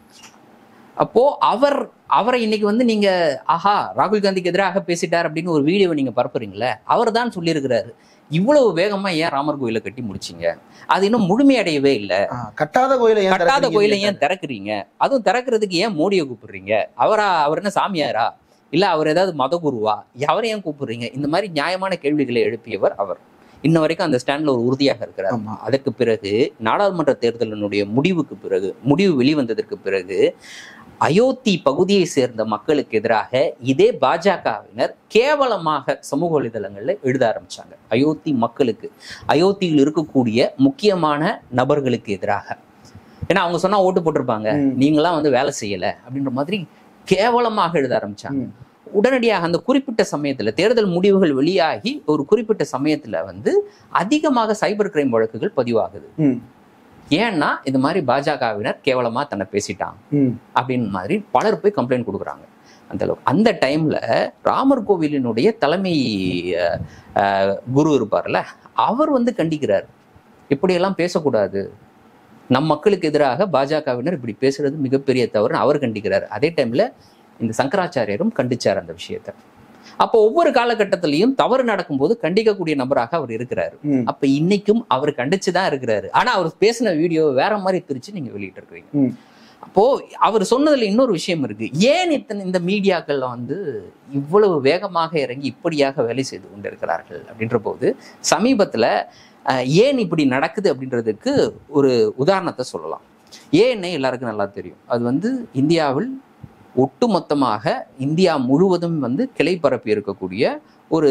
அப்போ அவர் அவரை இன்னைக்கு வந்து நீங்க ஆஹா ராகுல் காந்திக்கு எதிராக பேசிட்டார் அப்படின்னு ஒரு வீடியோவை நீங்க பரப்புறீங்களே அவர் தான் சொல்லியிருக்கிறாரு இவ்வளவு வேகமா ஏன் ராமர் கோயிலை கட்டி முடிச்சீங்க அது இன்னும் முழுமையடையவே இல்லை ஆ, கட்டாத கோயிலை ஏன் கட்டாத திறக்கிறீங்கன்னு கோயிலை ஏன் கேட்டாரு. திறக்கிறீங்க அதுவும் திறக்கிறதுக்கு ஏன் மோடியை கூப்பிடுறீங்க அவரா அவர் என்ன சாமியாரா இல்ல அவர் ஏதாவது மதகுருவா அவரை ஏன் கூப்பிடுறீங்க இந்த மாதிரி நியாயமான கேள்விகளை எழுப்பியவர் அவர் இன்ன வரைக்கும் அந்த ஸ்டாண்ட்ல ஒரு உறுதியாக இருக்கிறார் ஆமா அதற்கு பிறகு நாடாளுமன்ற தேர்தலினுடைய முடிவுக்கு பிறகு முடிவு வெளிவந்ததற்கு பிறகு அயோத்தி பகுதியை சேர்ந்த மக்களுக்கு எதிராக இதே பாஜகவினர் கேவலமாக சமூக வலைதளங்கள்ல எழுத ஆரம்பிச்சாங்க அயோத்தி மக்களுக்கு அயோத்தியில் இருக்கக்கூடிய முக்கியமான நபர்களுக்கு எதிராக ஏன்னா அவங்க சொன்னா ஓட்டு போட்டிருப்பாங்க ம். நீங்களாம் வந்து வேலை செய்யல அப்படின்ற மாதிரி கேவலமாக எழுத ஆரம்பிச்சாங்க ம். உடனடியாக அந்த குறிப்பிட்ட சமயத்துல தேர்தல் முடிவுகள் வெளியாகி ஒரு குறிப்பிட்ட சமயத்துல வந்து அதிகமாக சைபர் கிரைம் வழக்குகள் பதிவாகுது ம். ஏன்னா இந்த மாதிரி பாஜகவினர் கேவலமா தன்னை பேசிட்டாங்க ம். அப்படின்னு மாதிரி பலர் போய் கம்ப்ளைண்ட் கொடுக்குறாங்க அந்த அளவுக்கு அந்த டைம்ல ராமர் கோவிலினுடைய தலைமை அஹ், அஹ், குரு இருப்பார்ல அவர் வந்து கண்டிக்கிறார் இப்படியெல்லாம் பேசக்கூடாது நம் மக்களுக்கு எதிராக பாஜகவினர் இப்படி பேசுறது மிகப்பெரிய தவறுன்னு அவர் கண்டிக்கிறார் அதே டைம்ல இந்த சங்கராச்சாரியரும் கண்டிச்சார் அந்த விஷயத்தை அப்போ ஒவ்வொரு காலகட்டத்திலையும் தவறு நடக்கும்போது கண்டிக்கக்கூடிய நபராக அவர் இருக்கிறாரு ம். அப்ப இன்னைக்கும் அவர் கண்டிச்சு தான் இருக்கிறாரு ஆனா அவர் பேசின வீடியோ வேற மாதிரி பிரிச்சு நீங்க வெளியிட்டு இருக்கிறீங்க ம். அப்போ அவர் சொன்னதுல இன்னொரு விஷயம் இருக்கு ஏன் இத்தனை இந்த மீடியாக்கள்ல வந்து இவ்வளவு வேகமாக இறங்கி இப்படியாக வேலை செய்து கொண்டிருக்கிறார்கள் அப்படின்ற போது சமீபத்துல அஹ், ஏன் இப்படி நடக்குது அப்படின்றதுக்கு ஒரு உதாரணத்தை சொல்லலாம் ஏன்னு எல்லாருக்கும் நல்லா தெரியும் அது வந்து இந்தியாவில் ஒட்டுமொத்தமாக இந்தியா முழுவதும் வந்து கிளை பரப்பி இருக்கக்கூடிய ஒரு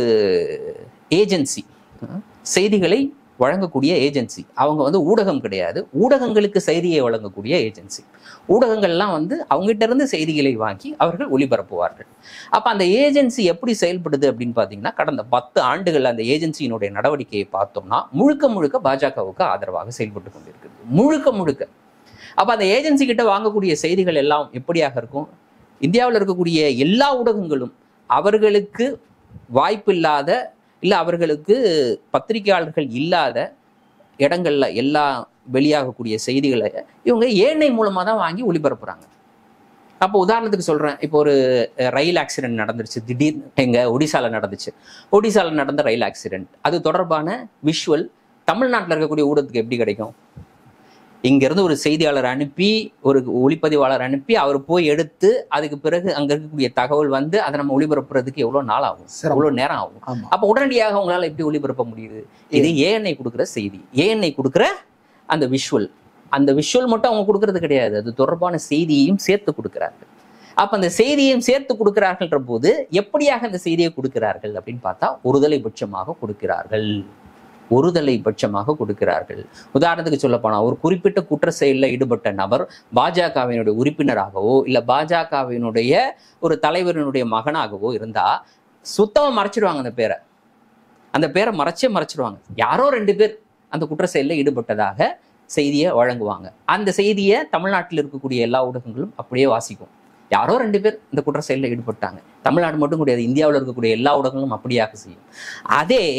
ஏஜென்சி செய்திகளை வழங்கக்கூடிய ஏஜென்சி அவங்க வந்து ஊடகம் கிடையாது ஊடகங்களுக்கு செய்தியை வழங்கக்கூடிய ஏஜென்சி ஊடகங்கள்லாம் வந்து அவங்ககிட்ட இருந்து செய்திகளை வாங்கி அவர்கள் ஒளிபரப்புவார்கள் அப்ப அந்த ஏஜென்சி எப்படி செயல்படுது அப்படின்னு பார்த்தீங்கன்னா கடந்த பத்து ஆண்டுகள் அந்த ஏஜென்சியினுடைய நடவடிக்கையை பார்த்தோம்னா முழுக்க முழுக்க பாஜகவுக்கு ஆதரவாக செயல்பட்டு கொண்டிருக்குது முழுக்க முழுக்க அப்ப அந்த ஏஜென்சி கிட்ட வாங்கக்கூடிய செய்திகள் எல்லாம் எப்படியாக இருக்கும் இந்தியாவில் இருக்கக்கூடிய எல்லா ஊடகங்களும் அவர்களுக்கு வாய்ப்பில்லாத இல்லை அவர்களுக்கு பத்திரிகையாளர்கள் இல்லாத இடங்கள்ல எல்லா வெளியாகக்கூடிய செய்திகளை இவங்க ஏழை மூலமா தான் வாங்கி ஒளிபரப்புறாங்க அப்போ உதாரணத்துக்கு சொல்றேன் இப்போ ஒரு அஹ், ரயில் ஆக்சிடென்ட் நடந்துருச்சு திடீர் எங்க ஒடிசால நடந்துச்சு ஒடிசால நடந்த ரயில் ஆக்சிடென்ட் அது தொடர்பான விஷுவல் தமிழ்நாட்டில் இருக்கக்கூடிய ஊடகத்துக்கு எப்படி கிடைக்கும் இங்கிருந்து ஒரு செய்தியாளர் அனுப்பி ஒரு ஒளிப்பதிவாளர் அனுப்பி அவர் போய் எடுத்து அதுக்கு பிறகு அங்க இருக்கக்கூடிய தகவல் வந்து அதை நம்ம ஒளிபரப்புறதுக்கு எவ்வளவு நாள் ஆகும் சிரமம். எவ்வளவு நேரம் ஆகும் ஆமா அப்ப உடனடியாக உங்களால எப்படி ஒளிபரப்ப முடியுது இது ஏஎன்ஐ கொடுக்குற செய்தி ஏஎன்ஐ கொடுக்குற அந்த விஷுவல் அந்த விஷுவல் மட்டும் அவங்க கொடுக்கறது கிடையாது அது தொடர்பான செய்தியையும் சேர்த்து கொடுக்கிறார்கள் அப்ப அந்த செய்தியையும் சேர்த்து கொடுக்கிறார்கள்ன்ற போது எப்படியாக அந்த செய்தியை கொடுக்கிறார்கள் அப்படின்னு பார்த்தா ஒருதலை பட்சமாக கொடுக்கிறார்கள் ஒருதலை பட்சமாக கொடுக்கிறார்கள் உதாரணத்துக்கு சொல்ல போனா ஒரு குறிப்பிட்ட குற்ற செயலில் ஈடுபட்ட நபர் பாஜகவினுடைய உறுப்பினராகவோ இல்ல பாஜகவினுடைய ஒரு தலைவரினுடைய மகனாகவோ இருந்தா சுத்தமா மறைச்சிடுவாங்க அந்த பேரை அந்த பேரை மறைச்சே மறைச்சிடுவாங்க யாரோ ரெண்டு பேர் அந்த குற்ற செயலில் ஈடுபட்டதாக செய்தியை வழங்குவாங்க அந்த செய்தியை தமிழ்நாட்டில் இருக்கக்கூடிய எல்லா ஊடகங்களும் அப்படியே வாசிக்கும் யாரோ ரெண்டு பேர் இந்த குற்ற செயலில் ஈடுபட்டாங்க தமிழ்நாடு மட்டும் கிடையாது இந்தியாவில் இருக்கக்கூடிய எல்லா ஊடகங்களும் அப்படியாக செய்யும் அதே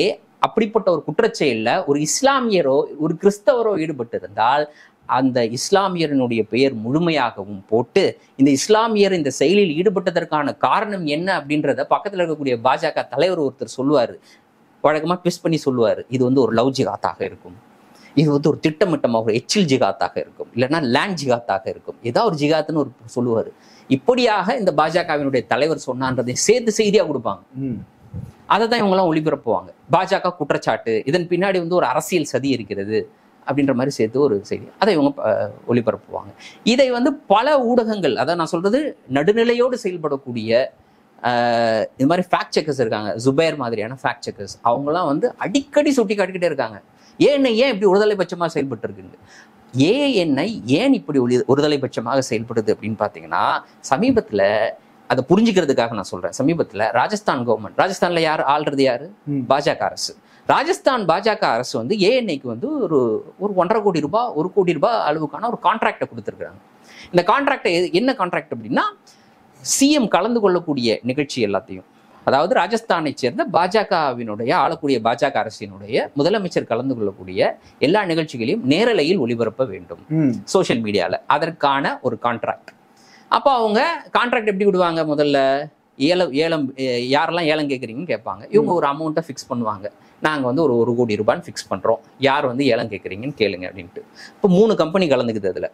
அப்படிப்பட்ட ஒரு குற்றச்செயல்ல ஒரு இஸ்லாமியரோ ஒரு கிறிஸ்தவரோ ஈடுபட்டிருந்தால் அந்த இஸ்லாமியரினுடைய பெயர் முழுமையாகவும் போட்டு இந்த இஸ்லாமியர் இந்த செயலில் ஈடுபட்டதற்கான காரணம் என்ன அப்படின்றத பக்கத்துல இருக்கக்கூடிய பாஜக தலைவர் ஒருத்தர் சொல்லுவாரு வழக்கமா ட்விஸ்ட் பண்ணி சொல்லுவாரு இது வந்து ஒரு லவ் ஜிகாத்தாக இருக்கும் இது வந்து ஒரு திட்டமிட்டமாக ஒரு எச்சில் ஜிகாத்தாக இருக்கும் இல்லைன்னா லேண்ட் ஜிகாத்தாக இருக்கும் ஏதாவது ஒரு ஜிகாத்துன்னு ஒரு சொல்லுவாரு இப்படியாக இந்த பாஜகவினுடைய தலைவர் சொன்னான்றதை சேர்த்து செய்தியா கொடுப்பாங்க ம் அதை தான் இவங்கெல்லாம் ஒளிபரப்புவாங்க பாஜக குற்றச்சாட்டு இதன் பின்னாடி வந்து ஒரு அரசியல் சதி இருக்கிறது அப்படின்ற மாதிரி சேர்த்து ஒரு செய்தி அதை இவங்க அஹ், ஒளிபரப்புவாங்க இதை வந்து பல ஊடகங்கள் அதான் நான் சொல்றது நடுநிலையோடு செயல்படக்கூடிய அஹ், இது மாதிரி ஃபேக்ட் செக்கர்ஸ் இருக்காங்க ஜுபேர் மாதிரியான ஃபேக்ட் செக்கர்ஸ் அவங்கலாம் வந்து அடிக்கடி சுட்டி காட்டிக்கிட்டே இருக்காங்க ஏன் ஏன் இப்படி ஒருதலை பட்சமாக செயல்பட்டு இருக்குங்க ஏஎன்ஐ ஏன் இப்படி ஒளி ஒருதலை பட்சமாக செயல்படுது அப்படின்னு பார்த்தீங்கன்னா சமீபத்தில் அதை புரிஞ்சுக்கிறதுக்காக நான் சொல்றேன் சமீபத்தில் ராஜஸ்தான் கவர்மெண்ட் ராஜஸ்தான்ல யார் ஆள்றது யாரு ம். பாஜக அரசு ராஜஸ்தான் பாஜக அரசு வந்து ஏஎன்ஐக்கு வந்து ஒரு ஒரு ஒன்றரை கோடி ரூபாய் ஒரு கோடி ரூபாய் அளவுக்கான ஒரு கான்ட்ராக்டை கொடுத்துருக்காங்க இந்த கான்ட்ராக்டை என்ன கான்ட்ராக்ட் அப்படின்னா சிஎம் கலந்து கொள்ளக்கூடிய நிகழ்ச்சி எல்லாத்தையும் அதாவது ராஜஸ்தானை சேர்ந்த பாஜகவினுடைய ஆளக்கூடிய பாஜக அரசினுடைய முதலமைச்சர் கலந்து கொள்ளக்கூடிய எல்லா நிகழ்ச்சிகளையும் நேரலையில் ஒளிபரப்ப வேண்டும் ம் சோஷியல் மீடியாவில் அதற்கான ஒரு கான்ட்ராக்ட் அப்போ அவங்க கான்ட்ராக்ட் எப்படி விடுவாங்க முதல்ல ஏலம் ஏலம் எ- யாரெல்லாம் ஏலம் கேட்குறீங்கன்னு கேட்பாங்க இவங்க ஒரு அமௌண்ட்டை ஃபிக்ஸ் பண்ணுவாங்க நாங்கள் வந்து ஒரு ஒரு கோடி ரூபான்னு ஃபிக்ஸ் பண்ணுறோம் யார் வந்து ஏலம் கேட்குறீங்கன்னு கேளுங்க அப்படின்ட்டு இப்போ மூணு கம்பெனி கலந்துக்குது அதில்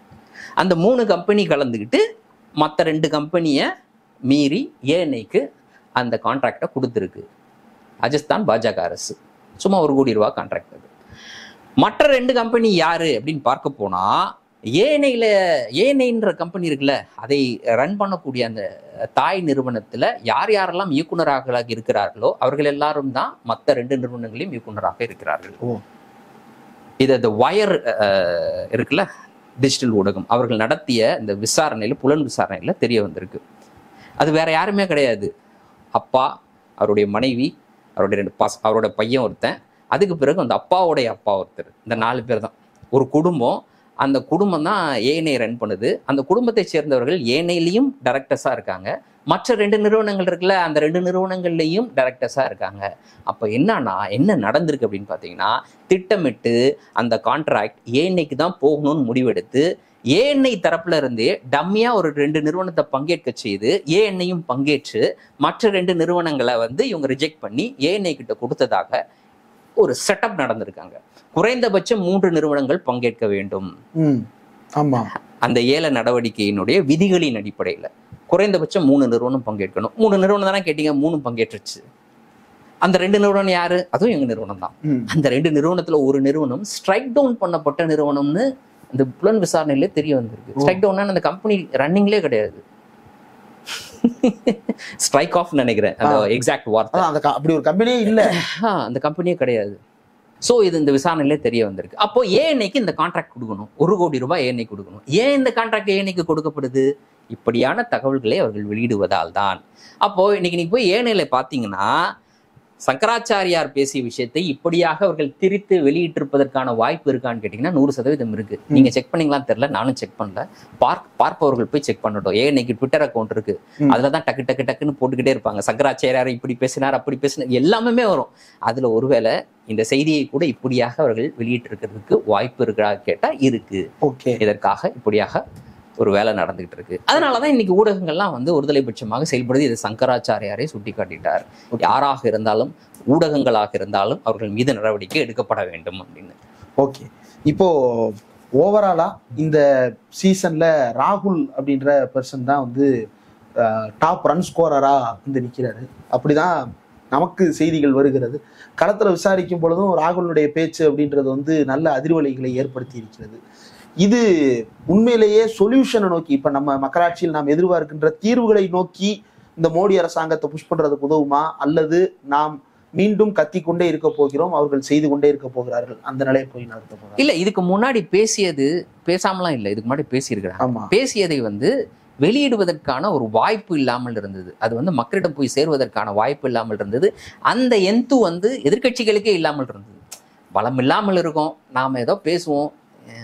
அந்த மூணு கம்பெனி கலந்துக்கிட்டு மற்ற ரெண்டு கம்பெனியை மீறி ஏஎன்ஐக்கு அந்த கான்ட்ராக்டை கொடுத்துருக்கு ராஜஸ்தான் பாஜக அரசு சும்மா ஒரு கோடி ரூபா கான்ட்ராக்ட் அது மற்ற ரெண்டு கம்பெனி யாரு அப்படின்னு பார்க்க போனா ஏனையில ஏனைன்ற கம்பெனி இருக்குல்ல அதை ரன் பண்ணக்கூடிய அந்த தாய் நிறுவனத்துல யார் யாரெல்லாம் இயக்குனராக இருக்கிறார்களோ அவர்கள் எல்லாரும் தான் மற்ற ரெண்டு நிறுவனங்களையும் இயக்குனராக இருக்கிறார்கள் ஓ. இது அந்த வயர் இருக்குல்ல டிஜிட்டல் ஊடகம் அவர்கள் நடத்திய இந்த விசாரணையில புலன் விசாரணையில தெரிய வந்திருக்கு அது வேற யாருமே கிடையாது அப்பா அவருடைய மனைவி அவருடைய ரெண்டு பஸ் அவரோட பையன் ஒருத்தன் அதுக்கு பிறகு அந்த அப்பாவுடைய அப்பா ஒருத்தர் இந்த நாலு பேர் தான் ஒரு குடும்பம் அந்த குடும்பம் தான் ஏஎன்ஐ ரன் பண்ணுது அந்த குடும்பத்தை சேர்ந்தவர்கள் ஏனையிலையும் டைரக்டர்ஸாக இருக்காங்க மற்ற ரெண்டு நிறுவனங்கள் இருக்குல்ல அந்த ரெண்டு நிறுவனங்கள்லையும் டைரக்டர்ஸாக இருக்காங்க அப்போ என்னன்னா என்ன நடந்திருக்கு அப்படின்னு பார்த்தீங்கன்னா திட்டமிட்டு அந்த கான்ட்ராக்ட் ஏஎன்ஐக்கு தான் போகணும்னு முடிவெடுத்து ஏஎன்ஐ தரப்புல இருந்தே டம்மியா ஒரு ரெண்டு நிறுவனத்தை பங்கேற்க செய்து ஏஎன்ஐயும் பங்கேற்று மற்ற ரெண்டு நிறுவனங்களை வந்து இவங்க ரிஜெக்ட் பண்ணி ஏஎன்ஐ கிட்ட கொடுத்ததாக ஒரு செட்டப் நடந்திருக்காங்க குறைந்தபட்சம் மூன்று நிறுவனங்கள் பங்கேற்க வேண்டும் ம் ஆமா அந்த ஏல நடவடிக்கையினுடைய விதிகளின் அடிப்படையில் குறைந்தபட்சம் மூணு நிறுவனம் பங்கேற்கணும் மூணு நிறுவனம் தானே கேட்டீங்க மூணு பங்கேற்றுச்சு அந்த ரெண்டு நிறுவனம் யாரு அதுவும் எங்க நிறுவனம் தான் ம் அந்த ரெண்டு நிறுவனத்துல ஒரு நிறுவனம் ஸ்ட்ரைக் டவுன் பண்ணப்பட்ட நிறுவனம்னு இந்த புலன் விசாரணையில தெரிய வந்திருக்கு ஓ. ஸ்ட்ரைக் டவுன் அந்த கம்பெனி ரன்னிங்லே கிடையாது ஸ்ட்ரைக் ஆஃப் நினைக்கிறேன் அந்த ஆ. எக்ஸாக்ட் வார்த்தை அதான் அந்த க- அப்படி ஒரு கம்பெனியே இல்ல ஆ, அந்த கம்பெனியே கிடையாது ஸோ இது இந்த விசாரணையிலே தெரிய வந்திருக்கு அப்போ ஏஎன்ஐக்கு இந்த கான்ட்ராக்ட் கொடுக்கணும் ஒரு கோடி ரூபாய் ஏஎன்ஐ கொடுக்கணும் ஏன் இந்த கான்ட்ராக்ட் ஏஎன்ஐக்கு கொடுக்கப்படுது இப்படியான தகவல்களை அவர்கள் வெளியிடுவதால் தான் அப்போ இன்னைக்கு நீங்க போய் ஏஎன்ஐல பார்த்தீங்கன்னா சங்கராச்சாரியார் பேசிய விஷயத்தை இப்படியாக அவர்கள் திரித்து வெளியிட்டிருப்பதற்கான வாய்ப்பு இருக்கான்னு கேட்டிங்கன்னா நூறு சதவீதம் இருக்கு நீங்க செக் பண்ணீங்களான்னு தெரியல நானும் செக் பண்ணல பார்க் பார்ப்பவர்கள் போய் செக் பண்ணட்டும் ஏன் இன்னைக்கு ட்விட்டர் அக்கௌண்ட் இருக்கு ம். அதுல தான் டக்கு டக்கு டக்குன்னு போட்டுக்கிட்டே இருப்பாங்க சங்கராச்சாரியார் இப்படி பேசினார் அப்படி பேசினார் எல்லாமே வரும் அதுல ஒருவேளை இந்த செய்தியை கூட இப்படியாக அவர்கள் வெளியிட்டிருக்கிறதுக்கு வாய்ப்பு இருக்கா கேட்டா இருக்கு ஓகே இதற்காக இப்படியாக ஒரு வேலை நடந்துகிட்டு இருக்கு அதனாலதான் இன்னைக்கு ஊடகங்கள்லாம் வந்து ஒருதலை பட்சமாக செயல்படுது இது சங்கராச்சாரியாரை சுட்டிக்காட்டிட்டார் Okay. யாராக இருந்தாலும் ஊடகங்களாக இருந்தாலும் அவர்கள் மீது நடவடிக்கை எடுக்கப்பட வேண்டும் அப்படின்னு ஓகே இப்போ ஓவராலா இந்த சீசன்ல ராகுல் அப்படின்ற பர்சன் தான் வந்து டாப் ரன் ஸ்கோரரா வந்து நிக்கிறாரு அப்படிதான் நமக்கு செய்திகள் வருகிறது களத்துல விசாரிக்கும் பொழுதும் ராகுலுடைய பேச்சு அப்படின்றது வந்து நல்ல அதிர்வலைகளை ஏற்படுத்தி இருக்கிறது இது உண்மையிலேயே சொல்யூஷனை நோக்கி இப்ப நம்ம மக்களாட்சியில் நாம் எதிர்பார்க்கின்ற தீர்வுகளை நோக்கி இந்த மோடி அரசாங்கத்தை புஷ் பண்றதுக்கு உதவுமா அல்லது நாம் மீண்டும் கத்திக்கொண்டே இருக்க போகிறோம் அவர்கள் செய்து கொண்டே இருக்க போகிறார்கள் அந்த நிலையை போய் நடத்த போகிறார்கள் இல்ல இதுக்கு முன்னாடி பேசியது பேசாமலாம் இல்லை இதுக்கு முன்னாடி பேசியிருக்கிறாங்க ஆமா பேசியதை வந்து வெளியிடுவதற்கான ஒரு வாய்ப்பு இல்லாமல் இருந்தது அது வந்து மக்களிடம் போய் சேருவதற்கான வாய்ப்பு இல்லாமல் இருந்தது அந்த எந்து வந்து எதிர்க்கட்சிகளுக்கே இல்லாமல் இருந்தது பலம் இல்லாமல் இருக்கும் நாம் ஏதோ பேசுவோம் அஹ்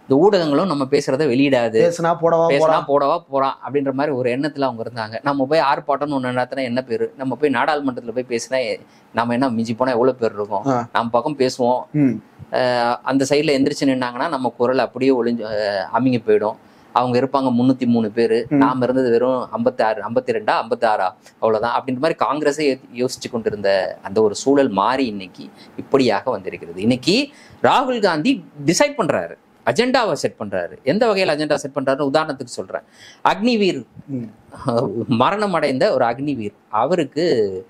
இந்த ஊடகங்களும் நம்ம பேசுறத வெளியிடாது பேசுனா போடவா பேசினா போறா போடவா போறான் அப்படின்ற மாதிரி ஒரு எண்ணத்துல அவங்க இருந்தாங்க நம்ம போய் ஆர்ப்பாட்டம்னு ஒன்று நடத்தினா என்ன பேரு நம்ம போய் நாடாளுமன்றத்துல போய் பேசினா எ- நம்ம என்ன மிஞ்சி போனா எவ்வளவு பேர் இருக்கும் ஆ. நம்ம பக்கம் பேசுவோம் ம். அஹ் அந்த சைடுல எந்திரிச்சு நின்னாங்கன்னா நம்ம குரல் அப்படியே ஒளிஞ்சு அஹ் அமிங்கி போயிடும் அவங்க இருப்பாங்க முன்னூத்தி மூணு பேர் ம். நாம இருந்தது வெறும் ஐம்பத்தி ஆறு ஐம்பத்தி ரெண்டா ஐம்பத்தி ஆறா அவ்வளவுதான் அப்படின்ற மாதிரி காங்கிரஸே யோ- யோசிச்சு கொண்டிருந்த அந்த ஒரு சூழல் மாறி இன்னைக்கு இப்படியாக வந்திருக்கிறது இன்னைக்கு ராகுல் காந்தி டிசைட் பண்றாரு அஜெண்டாவை செட் பண்றாரு எந்த வகையில் அஜெண்டா செட் பண்றாருன்னு உதாரணத்துக்கு சொல்றேன் அக்னிவீர் ம். மரணம் அடைந்த ஒரு அக்னிவீர் அவருக்கு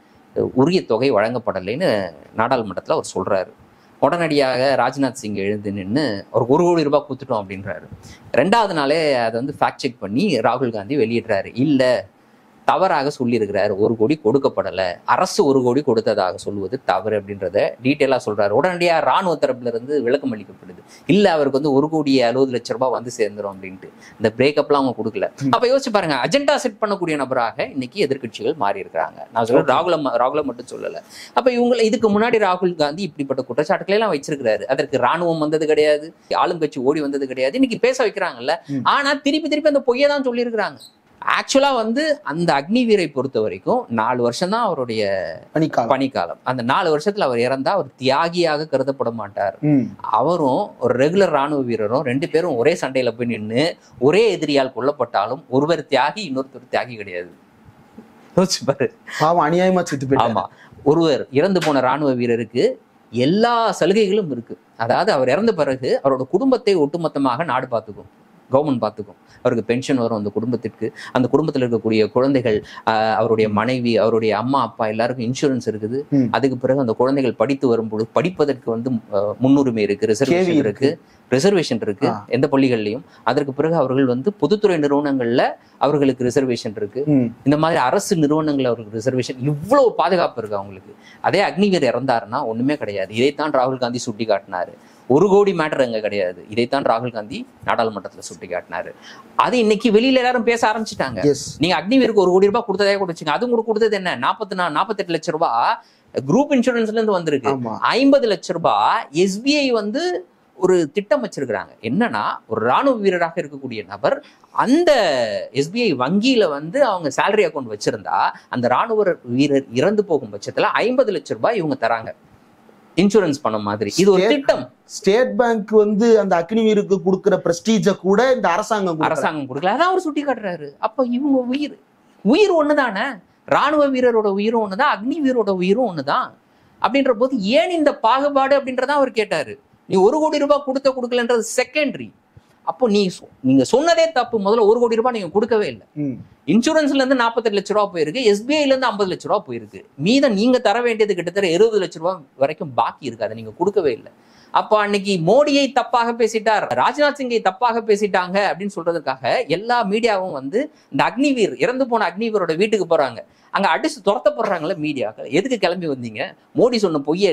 உரிய தொகை வழங்கப்படலைன்னு நாடாளுமன்றத்தில் அவர் சொல்றாரு உடனடியாக ராஜ்நாத் சிங் எழுந்து நின்று ஒரு ஒரு கோடி ரூபாய் கொடுத்துட்டோம் அப்படின்றாரு ரெண்டாவது நாளே அதை வந்து ஃபேக்ட் செக் பண்ணி ராகுல் காந்தி வெளியிடுறாரு இல்லை தவறாக சொல்லியிருக்கிறார் ஒரு கோடி கொடுக்கப்படலை அரசு ஒரு கோடி கொடுத்ததாக சொல்லுவது தவறு அப்படின்றத டீட்டெயிலாக சொல்றாரு உடனடியாக ராணுவ தரப்புல இருந்து விளக்கம் அளிக்கப்படுது இல்லை அவருக்கு வந்து ஒரு கோடி அறுபது லட்ச ரூபாய் வந்து சேர்ந்துரும் அப்படின்ட்டு இந்த பிரேக்கப்லாம் அவங்க கொடுக்கல அப்ப யோசிச்சு பாருங்க அஜெண்டா செட் பண்ணக்கூடிய நபராக இன்னைக்கு எதிர்க்கட்சிகள் மாறி இருக்கிறாங்க நான் சொல்றேன் ராகுல ராகுல மட்டும் சொல்லல அப்ப இவங்களை இதுக்கு முன்னாடி ராகுல் காந்தி இப்படிப்பட்ட குற்றச்சாட்டுகளை எல்லாம் வச்சிருக்கிறாரு அதற்கு ராணுவம் வந்தது கிடையாது ஆளுங்கட்சி ஓடி வந்தது கிடையாது இன்னைக்கு பேச வைக்கிறாங்கல்ல ம். ஆனா திருப்பி திருப்பி அந்த பொய்யை தான் சொல்லியிருக்கிறாங்க ஆக்சுவலா வந்து அந்த அக்னிவீரை பொறுத்த வரைக்கும் நாலு வருஷம் தான் அவருடைய பனிக்காலம் பணிக்காலம் அந்த நாலு வருஷத்துல அவர் இறந்தா அவர் தியாகியாக கருதப்பட மாட்டார் ம். அவரும் ஒரு ரெகுலர் ராணுவ வீரரும் ரெண்டு பேரும் ஒரே சண்டையில போய் நின்று ஒரே எதிரியால் கொல்லப்பட்டாலும் ஒருவர் தியாகி இன்னொருத்தர் தியாகி கிடையாது யோசிச்சு பாரு பாவம் அநியாயமா செத்து போயிட்டாரு ஆமா ஒருவர் இறந்து போன ராணுவ வீரருக்கு எல்லா சலுகைகளும் இருக்கு அதாவது அவர் இறந்த பிறகு அவரோட குடும்பத்தை ஒட்டுமொத்தமாக நாடு பார்த்துக்கும் கவர்மெண்ட் பார்த்துக்கும் அவருக்கு பென்ஷன் வரும் அந்த குடும்பத்திற்கு அந்த குடும்பத்தில் இருக்கக்கூடிய குழந்தைகள் ஆஹ், அவருடைய மனைவி அவருடைய அம்மா அப்பா எல்லாருக்கும் இன்சூரன்ஸ் இருக்குது ம். அதுக்கு பிறகு அந்த குழந்தைகள் படித்து வரும்போது படிப்பதற்கு வந்து ஆஹ், முன்னுரிமை இருக்கு கேவி ரிசர்வேஷன் இருக்கு. இருக்கு ரிசர்வேஷன் இருக்கு ஆ. எந்த பள்ளிகள்லையும் அதற்கு பிறகு அவர்கள் வந்து பொதுத்துறை நிறுவனங்கள்ல அவர்களுக்கு ரிசர்வேஷன் இருக்கு ம். இந்த மாதிரி அரசு நிறுவனங்கள் அவருக்கு ரிசர்வேஷன் இவ்வளவு பாதுகாப்பு இருக்கு அவங்களுக்கு அதே அக்னிவீர் இறந்தாருன்னா ஒண்ணுமே கிடையாது இதைத்தான் ராகுல் காந்தி சுட்டி காட்டினாரு ஒரு கோடி மேட்டர் அங்க கிடையாது இதைத்தான் ராகுல் காந்தி நாடாளுமன்றத்துல சுட்டி காட்டினாரு அது இன்னைக்கு வெளியில எல்லாரும் பேச ஆரம்பிச்சிட்டாங்க எஸ் நீங்க அக்னிவீருக்கு ஒரு கோடி ரூபாய் கொடுத்ததே கூட வச்சுங்க அதுவும் கூட கொடுத்தது என்ன நாற்பத்தி நா நாற்பத்தெட்டு லட்சம் ரூபாய் குரூப் இன்சூரன்ஸ்ல இருந்து வந்திருக்கு ஆமா ஐம்பது லட்சம் ரூபாய் எஸ்பிஐ வந்து ஒரு திட்டம் வச்சிருக்கிறாங்க என்னன்னா ஒரு ராணுவ வீரராக இருக்கக்கூடிய நபர் அந்த எஸ்பிஐ வங்கியில வந்து அவங்க சேலரி அக்கௌண்ட் வச்சிருந்தா அந்த ராணுவ வீரர் இறந்து போகும் பட்சத்துல ஐம்பது லட்சம் ரூபாய் இவங்க தராங்க இன்சூரன்ஸ் பண்ண மாதிரி இது ஒரு State- திட்டம் ஸ்டேட் பேங்க் வந்து அந்த அக்னிவீருக்கு கொடுக்கிற பிரஸ்டீஜ கூட இந்த அரசாங்கம் கொடுக்கல. அரசாங்கம் கொடுக்கல அதான் அவர் சுட்டி காட்டுறாரு அப்ப இவங்க உயிர் உயிர் ஒண்ணுதானே ராணுவ வீரரோட உயிரும் ஒண்ணுதான் அக்னி வீரோட உயிரும் ஒண்ணுதான் அப்படின்ற போது ஏன் இந்த பாகுபாடு அப்படின்றத அவர் கேட்டாரு நீ ஒரு கோடி ரூபாய் கொடுத்த கொடுக்கலன்றது செகண்டரி அப்போ நீ சொ- நீங்க சொன்னதே தப்பு முதல்ல ஒரு கோடி ரூபாய் நீங்க கொடுக்கவே இல்லை ம். இன்சூரன்ஸ்ல இருந்து நாற்பத்தெட்டு லட்ச ரூபா போயிருக்கு எஸ்பிஐல இருந்து ஐம்பது லட்ச ரூபா போயிருக்கு மீதம் நீங்க தர வேண்டியது கிட்டத்தட்ட இருபது லட்ச ரூபா வரைக்கும் பாக்கி இருக்கு அதை நீங்க கொடுக்கவே இல்லை அப்போ அன்னைக்கு மோடியை தப்பாக பேசிட்டார் ராஜ்நாத் சிங்கை தப்பாக பேசிட்டாங்க அப்படின்னு சொல்றதுக்காக எல்லா மீடியாவும் வந்து இந்த அக்னிவீர் இறந்து போன அக்னிவீரோட வீட்டுக்கு போறாங்க அங்க அடிச்சு துரத்தப்படுறாங்கல்ல மீடியாக்கள் எதுக்கு கிளம்பி வந்தீங்க மோடி சொன்ன பொய்ய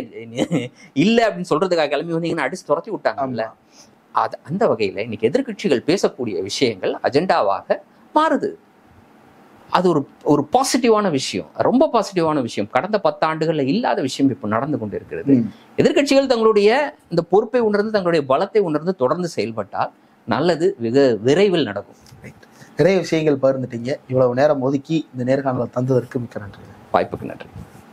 இல்ல அப்படின்னு சொல்றதுக்காக கிளம்பி வந்தீங்கன்னு அடிச்சு துரத்தி விட்டாங்கல்ல ஆமா. அது அந்த வகையில இன்னைக்கு எதிர்க்கட்சிகள் பேசக்கூடிய விஷயங்கள் அஜெண்டாவாக மாறுது அது ஒரு ஒரு பாசிட்டிவான விஷயம் ரொம்ப பாசிட்டிவான விஷயம் கடந்த பத்தாண்டுகள்ல இல்லாத விஷயம் இப்போ நடந்து கொண்டு இருக்கிறது ம். எதிர்க்கட்சிகள் தங்களுடைய இந்த பொறுப்பை உணர்ந்து தங்களுடைய பலத்தை உணர்ந்து தொடர்ந்து செயல்பட்டால் நல்லது வெகு விரைவில் நடக்கும் நிறைய விஷயங்கள் பகிர்ந்துட்டீங்க இவ்வளவு நேரம் ஒதுக்கி இந்த நேர்காணலை தந்ததற்கு மிக்க நன்றி வாய்ப்புக்கு நன்றி